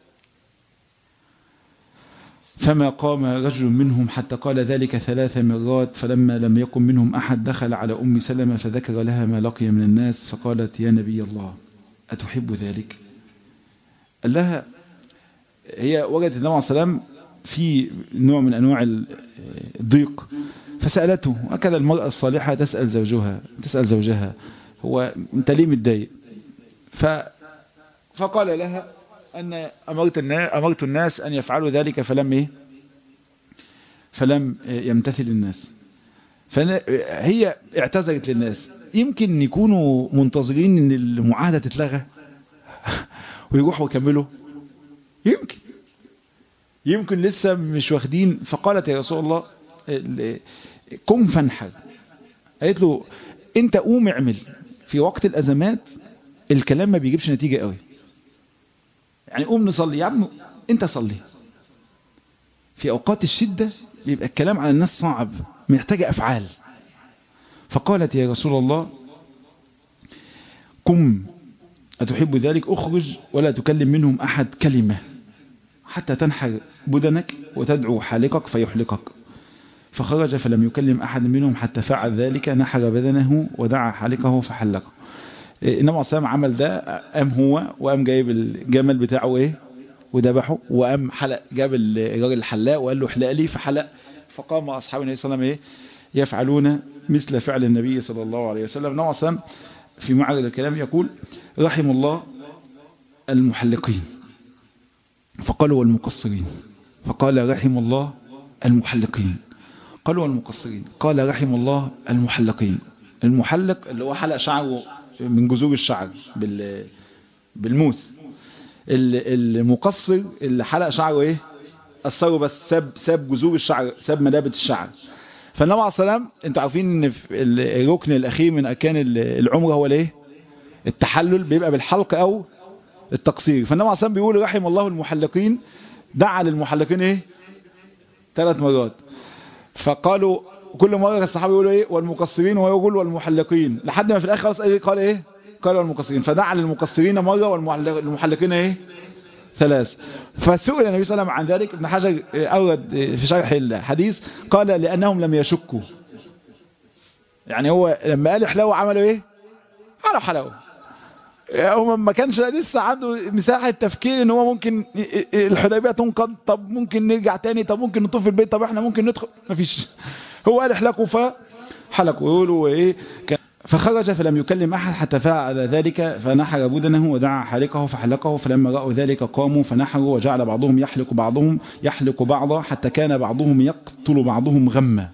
فما قام رجل منهم حتى قال ذلك ثلاث مرات فلما لم يقم منهم أحد دخل على أم سلمة فذكر لها ما لقي من الناس فقالت يا نبي الله أتحب ذلك قال لها هي وجدت النبي عليه السلام في نوع من أنواع الضيق فسألته وكذا المرأة الصالحة تسأل زوجها تسأل زوجها هو انت ليه متضايق ف فقال لها أن أمرت الناس, أمرت الناس أن يفعلوا ذلك فلم إيه فلم يمتثل الناس فهي اعتذرت للناس يمكن يكونوا منتظرين ان المعاهدة تتلغى ويروحوا يكملوا يمكن يمكن لسه مش واخدين فقالت يا رسول الله قم فانحر قالت له انت قوم اعمل في وقت الازمات الكلام ما بيجيبش نتيجة قوي يعني قوم نصلي يا عم انت صلي في اوقات الشدة بيبقى الكلام على الناس صعب محتاجة افعال فقالت يا رسول الله قم أتحب ذلك أخرج ولا تكلم منهم أحد كلمة حتى تنحر بدنك وتدعو حالقك فيحلقك فخرج فلم يكلم أحد منهم حتى فعل ذلك نحر بدنه ودعا حالقه فحلقه النبي عليه الصلاة عمل ده قام هو وقام جايب الجمل بتاعه ايه وذبحه وقام حلق جاب الراجل الحلاق وقال له احلق لي فحلق فقام أصحاب النبي صلى الله عليه وسلم ايه يفعلون مثل فعل النبي صلى الله عليه وسلم النبي عليه الصلاة في معرض الكلام يقول رحم الله المحلقين فقالوا والمقصرين فقال رحم الله المحلقين قالوا والمقصرين قال رحم الله المحلقين المحلق اللي هو حلق شعره من جذور الشعر بال بالموس المقصر اللي حلق شعره ايه قصره بس ساب ساب جذور الشعر ساب مدابة الشعر فالنبي عليه السلام انتوا عارفين ان الركن الاخير من اركان العمره هو الايه التحلل بيبقى بالحلق او التقصير فالنبي عليه السلام بيقول رحم الله المحلقين دعا للمحلقين ايه ثلاث مرات فقالوا كل مرة الصحابة يقولوا ايه والمقصرين وهو يقول والمحلقين لحد ما في الاخر خلاص ايه قال ايه قال والمقصرين فدعا للمقصرين مرة والمحلقين ايه ثلاث فسئل النبي صلى الله عليه وسلم عن ذلك ابن حجر أورد في شرح الحديث قال لأنهم لم يشكوا يعني هو لما قال حلاوة عملوا ايه قالوا حلاوة هو ما كانش لسه عنده مساحة تفكير ان هو ممكن الحديبية تنقض طب ممكن نرجع تاني طب ممكن نطوف في البيت طب احنا ممكن ندخل مفيش هو قال احلقوا فحلقوا يقولوا ايه فخرج فلم يكلم أحد حتى فعل ذلك فنحر بدنه ودعا حالقه فحلقه فلما رأوا ذلك قاموا فنحروا وجعل بعضهم يحلق بعضهم يحلق بعضا حتى كان بعضهم يقتل بعضهم غما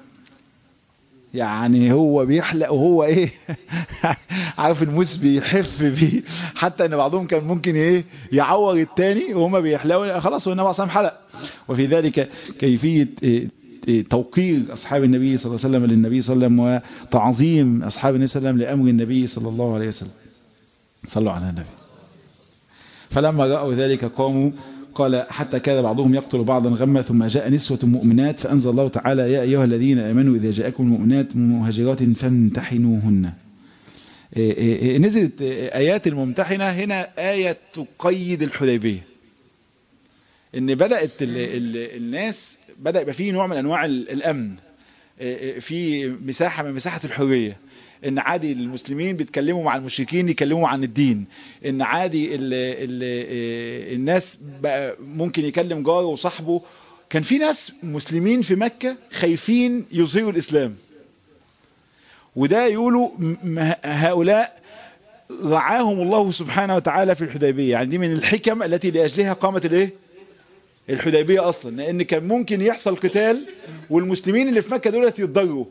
يعني هو بيحلق وهو ايه عارف الموس بيحف بيه حتى ان بعضهم كان ممكن ايه يعور التاني وهما بيحلقوا خلاص والنبي عليه حلق وفي ذلك كيفية إيه توقير أصحاب النبي صلى الله عليه وسلم للنبي صلى الله عليه وسلم وتعظيم أصحاب النبي صلى الله عليه وسلم لأمر النبي صلى الله عليه وسلم صلوا على النبي فلما رأوا ذلك قاموا قال حتى كان بعضهم يقتل بعضا غما ثم جاء نسوة مؤمنات فأنزل الله تعالى يا أيها الذين آمنوا إذا جاءكم المؤمنات مهاجرات فامتحنوهن نزلت آيات الممتحنة هنا آية تقيد الحديبية ان بدأت ال ال الناس بدأ يبقى فيه نوع من أنواع الأمن في مساحة من مساحة الحرية ان عادي المسلمين بيتكلموا مع المشركين يكلموا عن الدين ان عادي ال ال الناس بقى ممكن يكلم جاره وصاحبه كان في ناس مسلمين في مكة خايفين يظهروا الإسلام وده يقولوا هؤلاء رعاهم الله سبحانه وتعالى في الحديبية يعني دي من الحكم التي لأجلها قامت الايه الحديبية أصلا لأن كان ممكن يحصل قتال والمسلمين اللي في مكة دولت يتضروا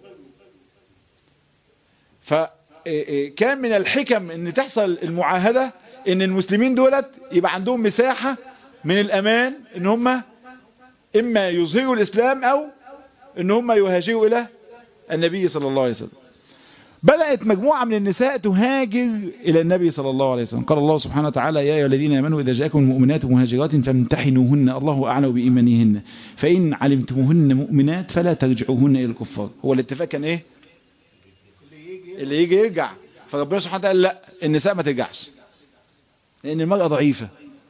فكان من الحكم ان تحصل المعاهدة ان المسلمين دولت يبقى عندهم مساحة من الأمان ان هم إما يظهروا الإسلام أو ان هم يهاجروا إلى النبي صلى الله عليه وسلم بدأت مجموعة من النساء تهاجر إلى النبي صلى الله عليه وسلم قال الله سبحانه وتعالى يا أيها الذين آمنوا إذا جاءكم المؤمنات مهاجرات فامتحنوهن الله أعلم بإيمانهن فإن علمتموهن مؤمنات فلا ترجعوهن إلى الكفار هو الاتفاق كان إيه اللي يجي يرجع فربنا سبحانه وتعالى لا النساء ما ترجعش لأن المرأة ضعيفة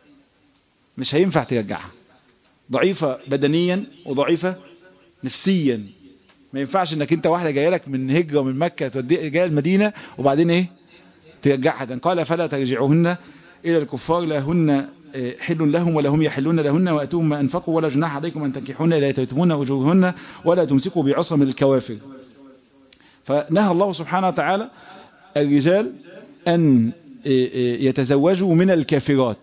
مش هينفع ترجعها ضعيفة بدنيا وضعيفة نفسيا ما ينفعش انك انت واحدة جايه لك من هجرة من مكة تودي جايه المدينة وبعدين ايه ترجعها قال فلا ترجعوهن الى الكفار لا هن حل لهم ولا هم يحلون لهن واتوهم ما انفقوا ولا جناح عليكم ان تنكحون اذا اتيتمون وجوههن ولا تمسكوا بعصم الكوافر فنهى الله سبحانه وتعالى الرجال ان يتزوجوا من الكافرات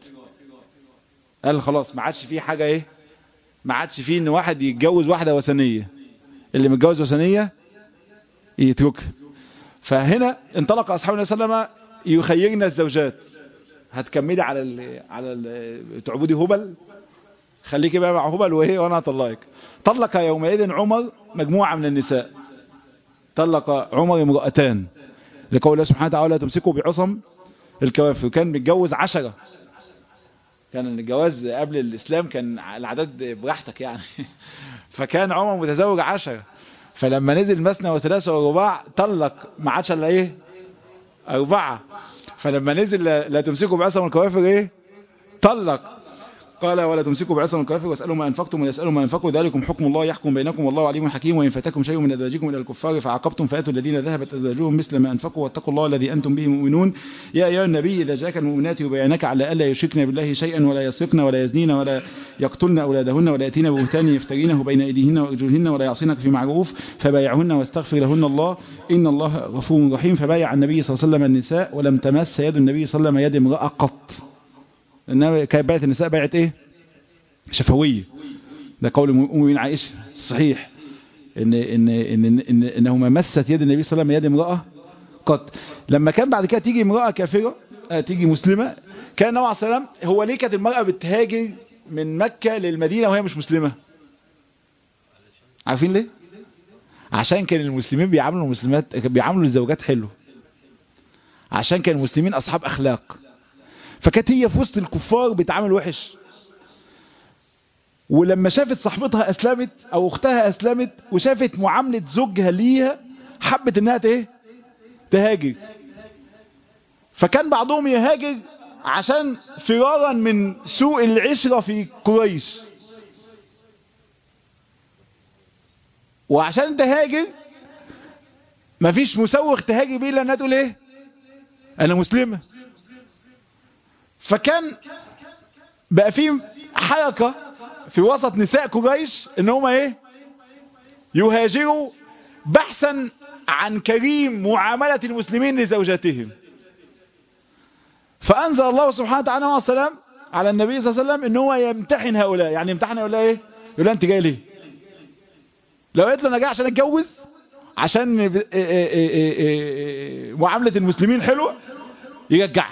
قال خلاص ما عادش فيه حاجة ايه ما عادش فيه ان واحد يتجوز واحدة وثنية اللي متجوز وثنية يتركها فهنا انطلق اصحاب النبي صلى الله عليه وسلم يخيرنا الزوجات هتكملي على ال على ال تعبدي هبل خليكي بقى مع هبل وهي وانا هطلقك طلق يومئذ عمر مجموعة من النساء طلق عمر امرأتان لقول الله سبحانه وتعالى تمسكوا بعصم الكوافر كان متجوز عشرة كان الجواز قبل الإسلام كان العدد براحتك يعني فكان عمر متزوج عشرة فلما نزل مثنى وثلاثة ورباع طلق ما عادش الا ايه أربعة فلما نزل لا تمسكوا بعصم الكوافر ايه طلق قال ولا تمسكوا بعصم الكوافر واسألوا ما أنفقتم ويسألوا ما أنفقوا ذلكم حكم الله يحكم بينكم والله عليم حكيم وإن فاتكم شيء من أزواجكم إلى الكفار فعاقبتم فأتوا الذين ذهبت أزواجهم مثل ما أنفقوا واتقوا الله الذي أنتم به مؤمنون يا أيها النبي إذا جاءك المؤمنات يبينك على ألا يشركن بالله شيئا ولا يسرقن ولا يزنين ولا يقتلن أولادهن ولا يأتين بهتان يفترينه بين أيديهن وأرجلهن ولا يعصينك في معروف فبايعهن واستغفر لهن الله إن الله غفور رحيم فبايع النبي صلى الله عليه وسلم النساء ولم تمس يد النبي صلى الله عليه وسلم يد امرأة قط إنما كانت بايعت النساء بايعت إيه شفوية ده قول أم عائشة صحيح إن, إن, إن, إن, إنه ما مست يد النبي صلى الله عليه وسلم يد امرأة قط لما كان بعد كده تيجي امرأة كافرة تيجي مسلمة كان النبي عليه السلام هو ليه كانت المرأة بتهاجر من مكة للمدينة وهي مش مسلمة عارفين ليه عشان كان المسلمين بيعاملوا المسلمات بيعاملوا الزوجات حلو عشان كان المسلمين أصحاب أخلاق فكانت هي في وسط الكفار بتعامل وحش ولما شافت صاحبتها اسلمت او اختها اسلمت وشافت معاملة زوجها ليها حبت انها ايه تهاجر فكان بعضهم يهاجر عشان فرارا من سوء العشرة في قريش وعشان تهاجر مفيش مسوغ تهاجر بيه لانها تقول ايه انا مسلمة فكان بقى في حركة في وسط نساء قريش ان هم ايه يهاجروا بحثا عن كريم معاملة المسلمين لزوجاتهم فانزل الله سبحانه وتعالى والسلام على النبي صلى الله عليه وسلم ان هو يمتحن هؤلاء يعني يمتحن هؤلاء ايه يقول له انت جاي ليه لو قلت له انا جاي عشان اتجوز عشان معاملة المسلمين حلوة يرجعها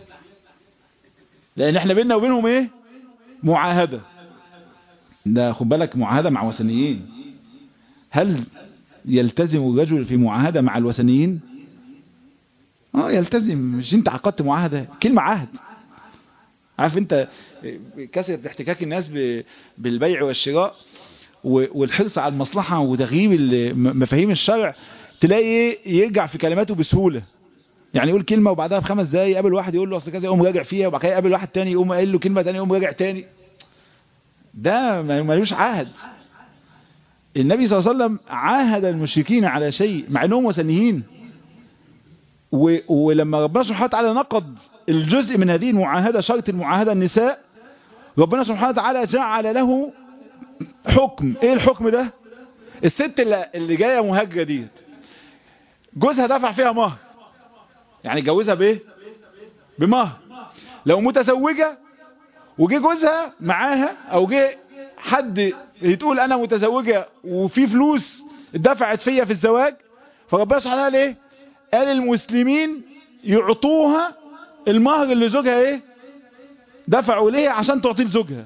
لان احنا بيننا وبينهم ايه معاهدة ده خد بالك معاهدة مع وثنيين هل يلتزم الرجل في معاهدة مع الوثنيين اه يلتزم مش انت عقدت معاهدة كلمة عهد عارف انت كثرة احتكاك الناس ب- بالبيع والشراء و- والحرص على المصلحة وتغييب ال- م- مفاهيم الشرع تلاقي ايه يرجع في كلماته بسهولة يعني يقول كلمة وبعدها بخمس دقايق يقابل واحد يقول له اصل كذا يقوم راجع فيها وبعد كده يقابل واحد تاني يقوم قايل له كلمة تانية يقوم راجع تاني ده ما- ملوش عهد النبي صلى الله عليه وسلم عاهد المشركين على شيء مع انهم وثنيين و... ولما ربنا سبحانه وتعالى نقض الجزء من هذه المعاهدة شرط المعاهدة النساء ربنا سبحانه وتعالى جعل له حكم ايه الحكم ده الست اللي, اللي جاية مهاجرة دي جوزها دفع فيها مهر يعني جوزها بايه بمهر لو متزوجة وجي جوزها معاها او جه حد يتقول انا متزوجة وفي فلوس دفعت فيا في الزواج فربنا سبحانه وتعالى ايه قال المسلمين يعطوها المهر اللي زوجها ايه دفعوا ليه عشان تعطيه لزوجها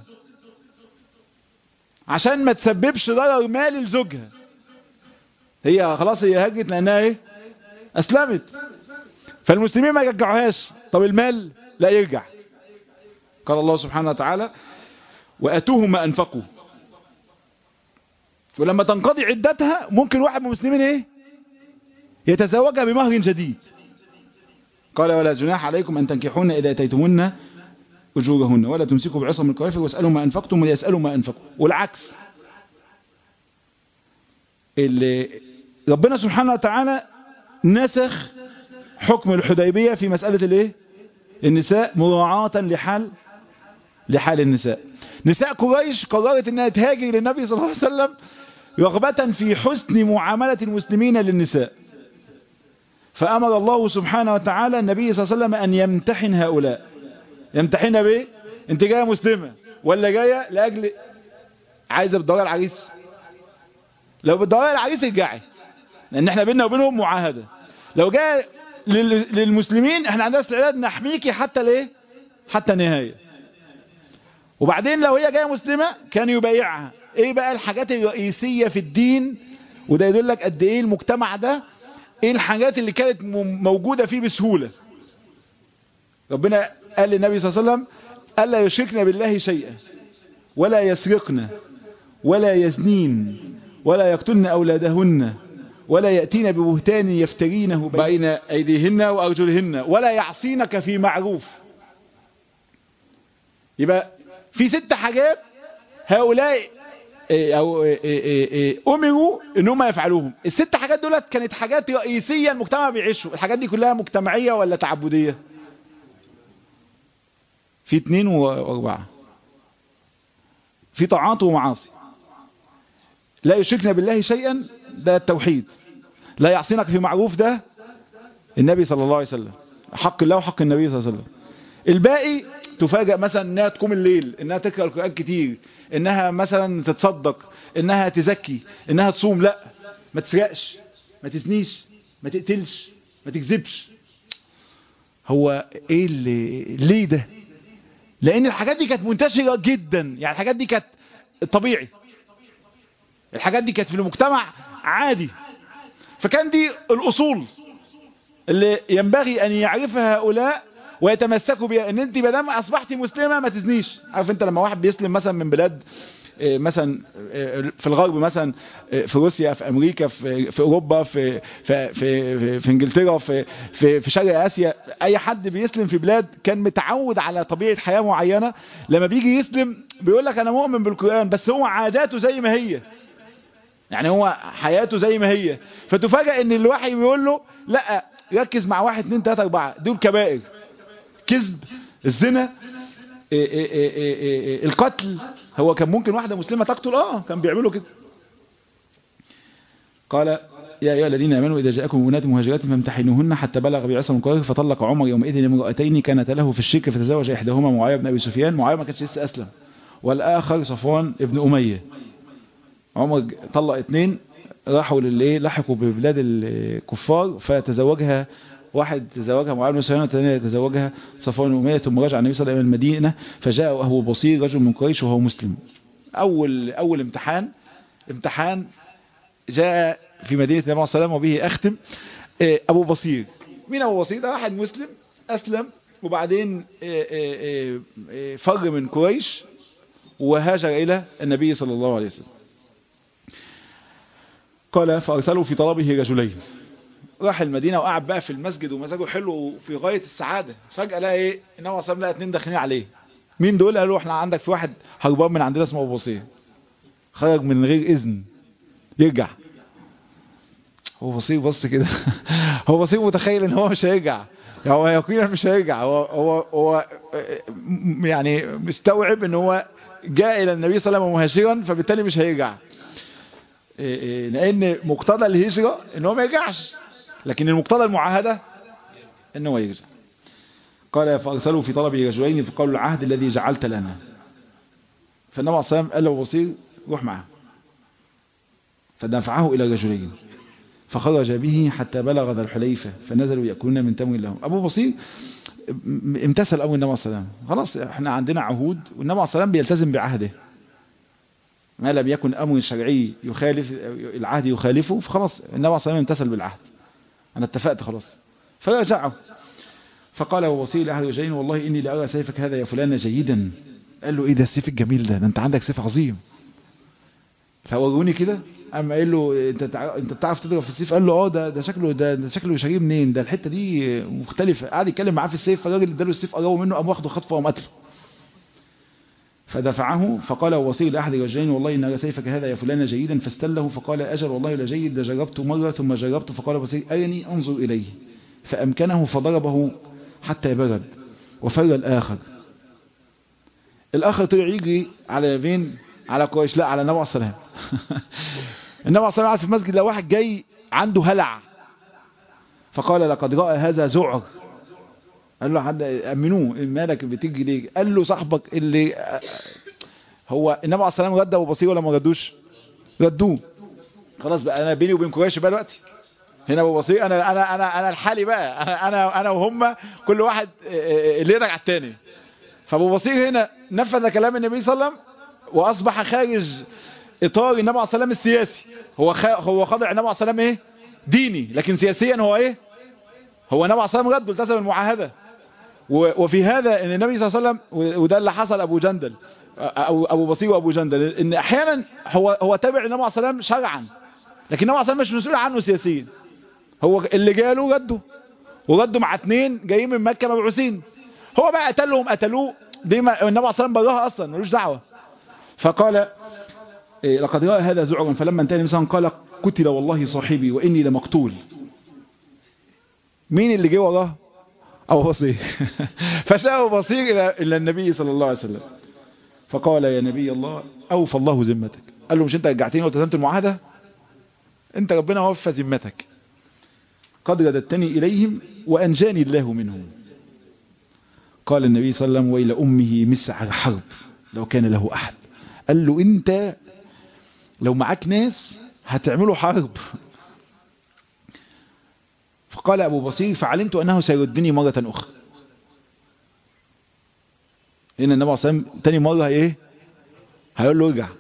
عشان ما تسببش ضرر مالي لزوجها هي خلاص هي هاجت لانها ايه اسلمت فالمسلمين ما يرجعوهاش طب المال لا يرجع قال الله سبحانه وتعالى واتوهم ما انفقوا ولما تنقضي عدتها ممكن واحد من المسلمين ايه يتزوجها بمهر جديد قال ولا جناح عليكم ان تنكحون اذا اتيتمون اجورهن ولا تمسكوا بعصم الكوافر واسالوا ما انفقتم وليسالوا ما انفقوا والعكس اللي ربنا سبحانه وتعالى نسخ حكم الحديبية في مسألة الايه النساء مراعاة لحال لحال النساء نساء قريش قررت انها تهاجر للنبي صلى الله عليه وسلم رغبة في حسن معاملة المسلمين للنساء فأمر الله سبحانه وتعالى النبي صلى الله عليه وسلم أن يمتحن هؤلاء يمتحنها بايه انت جاية مسلمة ولا جاية لأجل عايزة بتدور العريس لو بتدور العريس ارجعي لان احنا بيننا وبينهم معاهدة لو جاء لل- للمسلمين احنا عندنا استعداد نحميكي حتى ليه حتى النهاية وبعدين لو هي جاية مسلمة كان يبايعها ايه بقى الحاجات الرئيسية في الدين وده يدل لك قد ايه المجتمع ده ايه الحاجات اللي كانت م- موجودة فيه بسهولة ربنا قال للنبي صلى الله عليه وسلم ألا يشركن بالله شيئا ولا يسرقن ولا يزنين ولا يقتلن أولادهن ولا يأتين ببهتان يفترينه بين أيديهن وأرجلهن ولا يعصينك في معروف يبقى في ست حاجات هؤلاء إيه، أو إيه، إيه، إيه، أمروا إن هم يفعلوهم الست حاجات دولت كانت حاجات رئيسية المجتمع بيعيشوا الحاجات دي كلها مجتمعية ولا تعبدية في اتنين واربعة في طاعات ومعاصي لا يشركن بالله شيئا ده التوحيد لا يعصينك في معروف ده النبي صلى الله عليه وسلم حق الله وحق النبي صلى الله عليه وسلم الباقي تفاجأ مثلا انها تقوم الليل انها تقرأ القرآن كتير انها مثلا تتصدق انها تزكي انها تصوم لا ما تسرقش ما تزنيش ما تقتلش ما تكذبش هو ايه اللي ليه ده لان الحاجات دي كانت منتشرة جدا يعني الحاجات دي كانت طبيعي الحاجات دي كانت في المجتمع عادي فكان دي الأصول اللي ينبغي أن يعرفها هؤلاء ويتمسكوا بها ان انت بدام اصبحتي مسلمة ما تزنيش عارف انت لما واحد بيسلم مثلا من بلاد إيه، مثلا إيه، في الغرب مثلا إيه، في روسيا في امريكا في في اوروبا في في في, في انجلترا في في في شرق اسيا اي حد بيسلم في بلاد كان متعود على طبيعه حياه معينه لما بيجي يسلم بيقول لك انا مؤمن بالقران بس هو عاداته زي ما هي يعني هو حياته زي ما هي فتفاجأ ان الوحي بيقول له لا ركز مع واحد اتنين تلاتة اربعة دول كبائر كذب الزنا إيه إيه إيه إيه إيه القتل هو كان ممكن واحدة مسلمة تقتل اه كان بيعملوا كده قال يا أيها الذين آمنوا إذا جاءكم مؤمنات مهاجرات فامتحنوهن حتى بلغ بعصم القرار فطلق عمر يومئذ امرأتين كانت له في الشرك فتزوج إحداهما معاوية بن أبي سفيان معاوية ما كانش لسه أسلم والآخر صفوان ابن أمية عمر طلق اتنين راحوا للايه لحقوا ببلاد الكفار فتزوجها واحد تزوجها معاويه بن سفيان والثاني تزوجها صفوان بن اميه ثم رجع النبي صلى الله عليه وسلم المدينه فجاء ابو بصير رجل من قريش وهو مسلم اول اول امتحان امتحان جاء في مدينه النبي صلى الله عليه وسلم وبه اختم ابو بصير مين ابو بصير ده واحد مسلم اسلم وبعدين آه، آه، آه، فر من قريش وهاجر الى النبي صلى الله عليه وسلم قال فارسلوا في طلبه رجلين راح المدينه وقعد بقى في المسجد ومزاجه حلو وفي غايه السعاده فجاه لقى ايه النبي صلى الله عليه وسلم لقى اتنين داخلين عليه مين دول قالوا احنا عندك في واحد هربان من عندنا اسمه ابو بصير خرج من غير اذن يرجع هو بصير بص كده هو بصير متخيل ان هو مش هيرجع يعني هو يقينا مش هيرجع هو هو هو م- يعني مستوعب ان هو جاء الى النبي صلى الله عليه وسلم مهاجرا فبالتالي مش هيرجع إيه إيه لان مقتضى الهجرة ان هو ما يرجعش لكن المقتضى المعاهدة ان هو يرجع قال فارسلوا في طلب رجلين فقالوا العهد الذي جعلت لنا فالنبي عليه الصلاه والسلام قال له بصير روح معه فدفعه الى رجلين فخرج به حتى بلغ ذا الحليفة فنزلوا يأكلون من تمر لهم أبو بصير م- امتثل أمر النبي صلى الله عليه وسلم خلاص احنا عندنا عهود والنبي صلى الله عليه وسلم بيلتزم بعهده ما لم يكن أمر شرعي يخالف العهد يخالفه فخلاص النبي صلى الله عليه وسلم امتثل بالعهد أنا اتفقت خلاص فرجعه فقال أبو بصير لأحد الرجلين والله إني لأرى سيفك هذا يا فلان جيدا قال له إيه ده السيف الجميل ده ده أنت عندك سيف عظيم فوروني كده اما قال له انت تع... انت بتعرف تضرب في السيف قال له اه ده ده شكله ده, ده شكله شاريه منين ده الحته دي مختلفه قعد يتكلم معاه في السيف فالراجل اداله السيف قربه منه قام واخده خطفه وقام قتله فدفعه فقال وصير لاحد الرجلين والله ان سيفك هذا يا فلان جيدا فاستله فقال اجل والله لجيد ده جربت مره ثم جربت فقال بصير ارني انظر اليه فامكنه فضربه حتى برد وفر الاخر الاخر طلع يجري على مين على قريش لا على النبي عليه الصلاه والسلام النبي عليه الصلاه والسلام قاعد في المسجد لو واحد جاي عنده هلع فقال لقد راى هذا زعر قال له حد امنوه مالك بتيجي ليه قال له صاحبك اللي هو النبي عليه الصلاه والسلام رد ابو بصير ولا ما ردوش ردوه خلاص بقى انا بيني وبين قريش بقى دلوقتي هنا ابو بصير انا انا انا انا الحالي بقى انا انا, أنا وهم كل واحد اللي يدك على الثاني فابو بصير هنا نفذ كلام النبي صلى الله عليه وسلم واصبح خارج اطار النبي عليه الصلاه والسلام السياسي هو خ... هو خاضع النبي عليه الصلاه والسلام ايه ديني لكن سياسيا هو ايه هو النبي عليه الصلاه والسلام رد التزم المعاهده و... وفي هذا ان النبي صلى الله عليه وسلم وده اللي حصل ابو جندل او ابو بصير وابو جندل ان احيانا هو هو تابع النبي عليه الصلاه والسلام شرعا لكن النبي عليه الصلاه والسلام مش مسؤول عنه سياسيا هو اللي جاله رده ورده مع اثنين جايين من مكه مبعوثين هو بقى قتلهم قتلوه دي ما النبي عليه الصلاه والسلام براها اصلا ملوش دعوه فقال إيه لقد رأى هذا زعرا فلما انتهى الإنسان قال قتل والله صاحبي وإني لمقتول مين اللي جه وراه أبو بصير فشاء أبو بصير إلى, إلى النبي صلى الله عليه وسلم فقال يا نبي الله أوفى الله ذمتك قال له مش أنت رجعتني والتزمت المعاهدة أنت ربنا وفى ذمتك قد رددتني إليهم وأنجاني الله منهم قال النبي صلى الله عليه وسلم وإلى أمه مسعر حرب لو كان له أحد قال له انت لو معاك ناس هتعملوا حرب فقال ابو بصير فعلمت انه سيردني مرة اخرى هنا النبي صلى الله عليه وسلم تاني مرة ايه هيقول له ارجع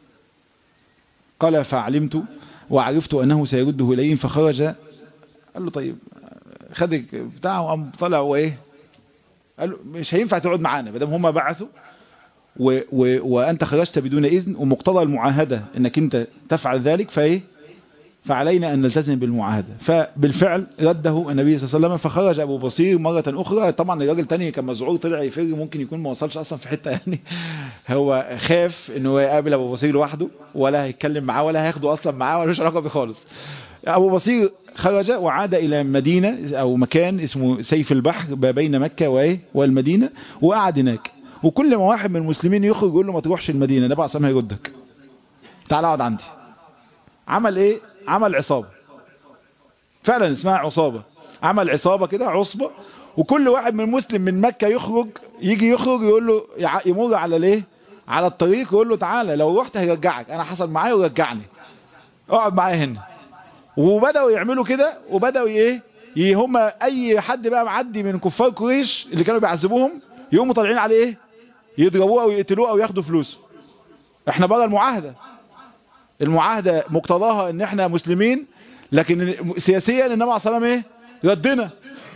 قال فعلمت وعرفت انه سيرده اليهم فخرج قال له طيب خد بتاعه وقام طلع وايه قال له مش هينفع تقعد معانا ما دام هم بعثوا و و وأنت خرجت بدون إذن ومقتضى المعاهدة أنك أنت تفعل ذلك فإيه فعلينا أن نلتزم بالمعاهدة فبالفعل رده النبي صلى الله عليه وسلم فخرج أبو بصير مرة أخرى طبعا الراجل تاني كان مزعور طلع يفر ممكن يكون ما وصلش أصلا في حتة يعني هو خاف أنه يقابل أبو بصير لوحده ولا هيتكلم معاه ولا هياخده أصلا معاه ولا مش علاقة بيه خالص أبو بصير خرج وعاد إلى مدينة أو مكان اسمه سيف البحر ما بين مكة والمدينة وقعد هناك وكل ما واحد من المسلمين يخرج يقول له ما تروحش المدينة النبي عليه الصلاه هيردك تعال اقعد عندي عمل ايه عمل عصابة فعلا اسمها عصابة عمل عصابة كده عصبة وكل واحد من المسلم من مكة يخرج يجي يخرج يقول له يمر على الايه على الطريق يقول له تعالى لو رحت هيرجعك انا حصل معايا ورجعني اقعد معايا هنا وبداوا يعملوا كده وبداوا ايه هم اي حد بقى معدي من كفار قريش اللي كانوا بيعذبوهم يقوموا طالعين عليه ايه يضربوه او يقتلوه او ياخدوا فلوسه احنا بقى المعاهدة المعاهدة مقتضاها ان احنا مسلمين لكن سياسيا النبي عليه الصلاه والسلام ايه ردنا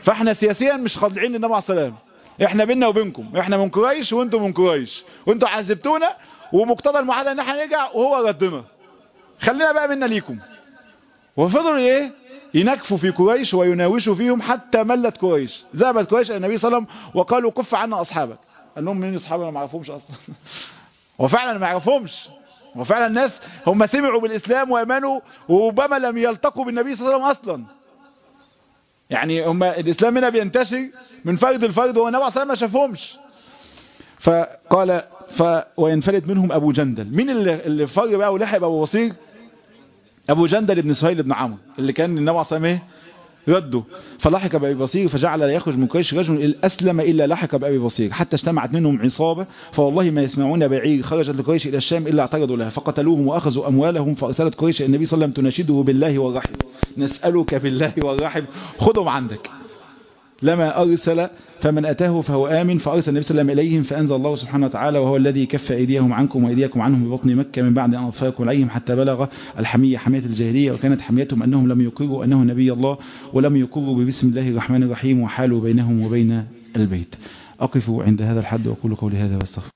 فاحنا سياسيا مش خاضعين للنبي عليه السلام احنا بينا وبينكم احنا من قريش وانتم من قريش وانتم عذبتونا ومقتضى المعاهده ان احنا نرجع وهو ردنا خلينا بقى منا ليكم وفضلوا ايه ينكفوا في قريش ويناوشوا فيهم حتى ملت قريش ذهبت قريش الى النبي صلى الله عليه وسلم وقالوا كف عنا اصحابك قال لهم مين اصحابنا ما اعرفهمش اصلا وفعلا ما يعرفهمش وفعلا الناس هم سمعوا بالاسلام وامنوا وربما لم يلتقوا بالنبي صلى الله عليه وسلم اصلا يعني هم الاسلام هنا بينتشر من فرد الفرد والنبي صلى الله عليه وسلم ما شافهمش فقال ف وينفلت منهم ابو جندل مين اللي اللي فر بقى ولحق ابو بصير ابو جندل بن سهيل بن عمرو اللي كان النبي عليه الصلاه والسلام رده فلحق بأبي بصير فجعل لا يخرج من قريش رجل أسلم إلا لحق بأبي بصير حتى اجتمعت منهم عصابة فوالله ما يسمعون بعير خرجت لقريش إلى الشام إلا اعترضوا لها فقتلوهم وأخذوا أموالهم فأرسلت قريش النبي صلى الله عليه وسلم تناشده بالله والرحم نسألك بالله والرحم خذهم عندك لما أرسل فمن أتاه فهو آمن فأرسل النبي صلى الله عليه وسلم إليهم فأنزل الله سبحانه وتعالى وهو الذي كف أيديهم عنكم وأيديكم عنهم ببطن مكة من بعد أن أطفاكم عليهم حتى بلغ الحمية حمية الجاهلية وكانت حميتهم أنهم لم يقروا أنه نبي الله ولم يقروا ببسم الله الرحمن الرحيم وحالوا بينهم وبين البيت أقف عند هذا الحد وأقول قولي هذا واستغفر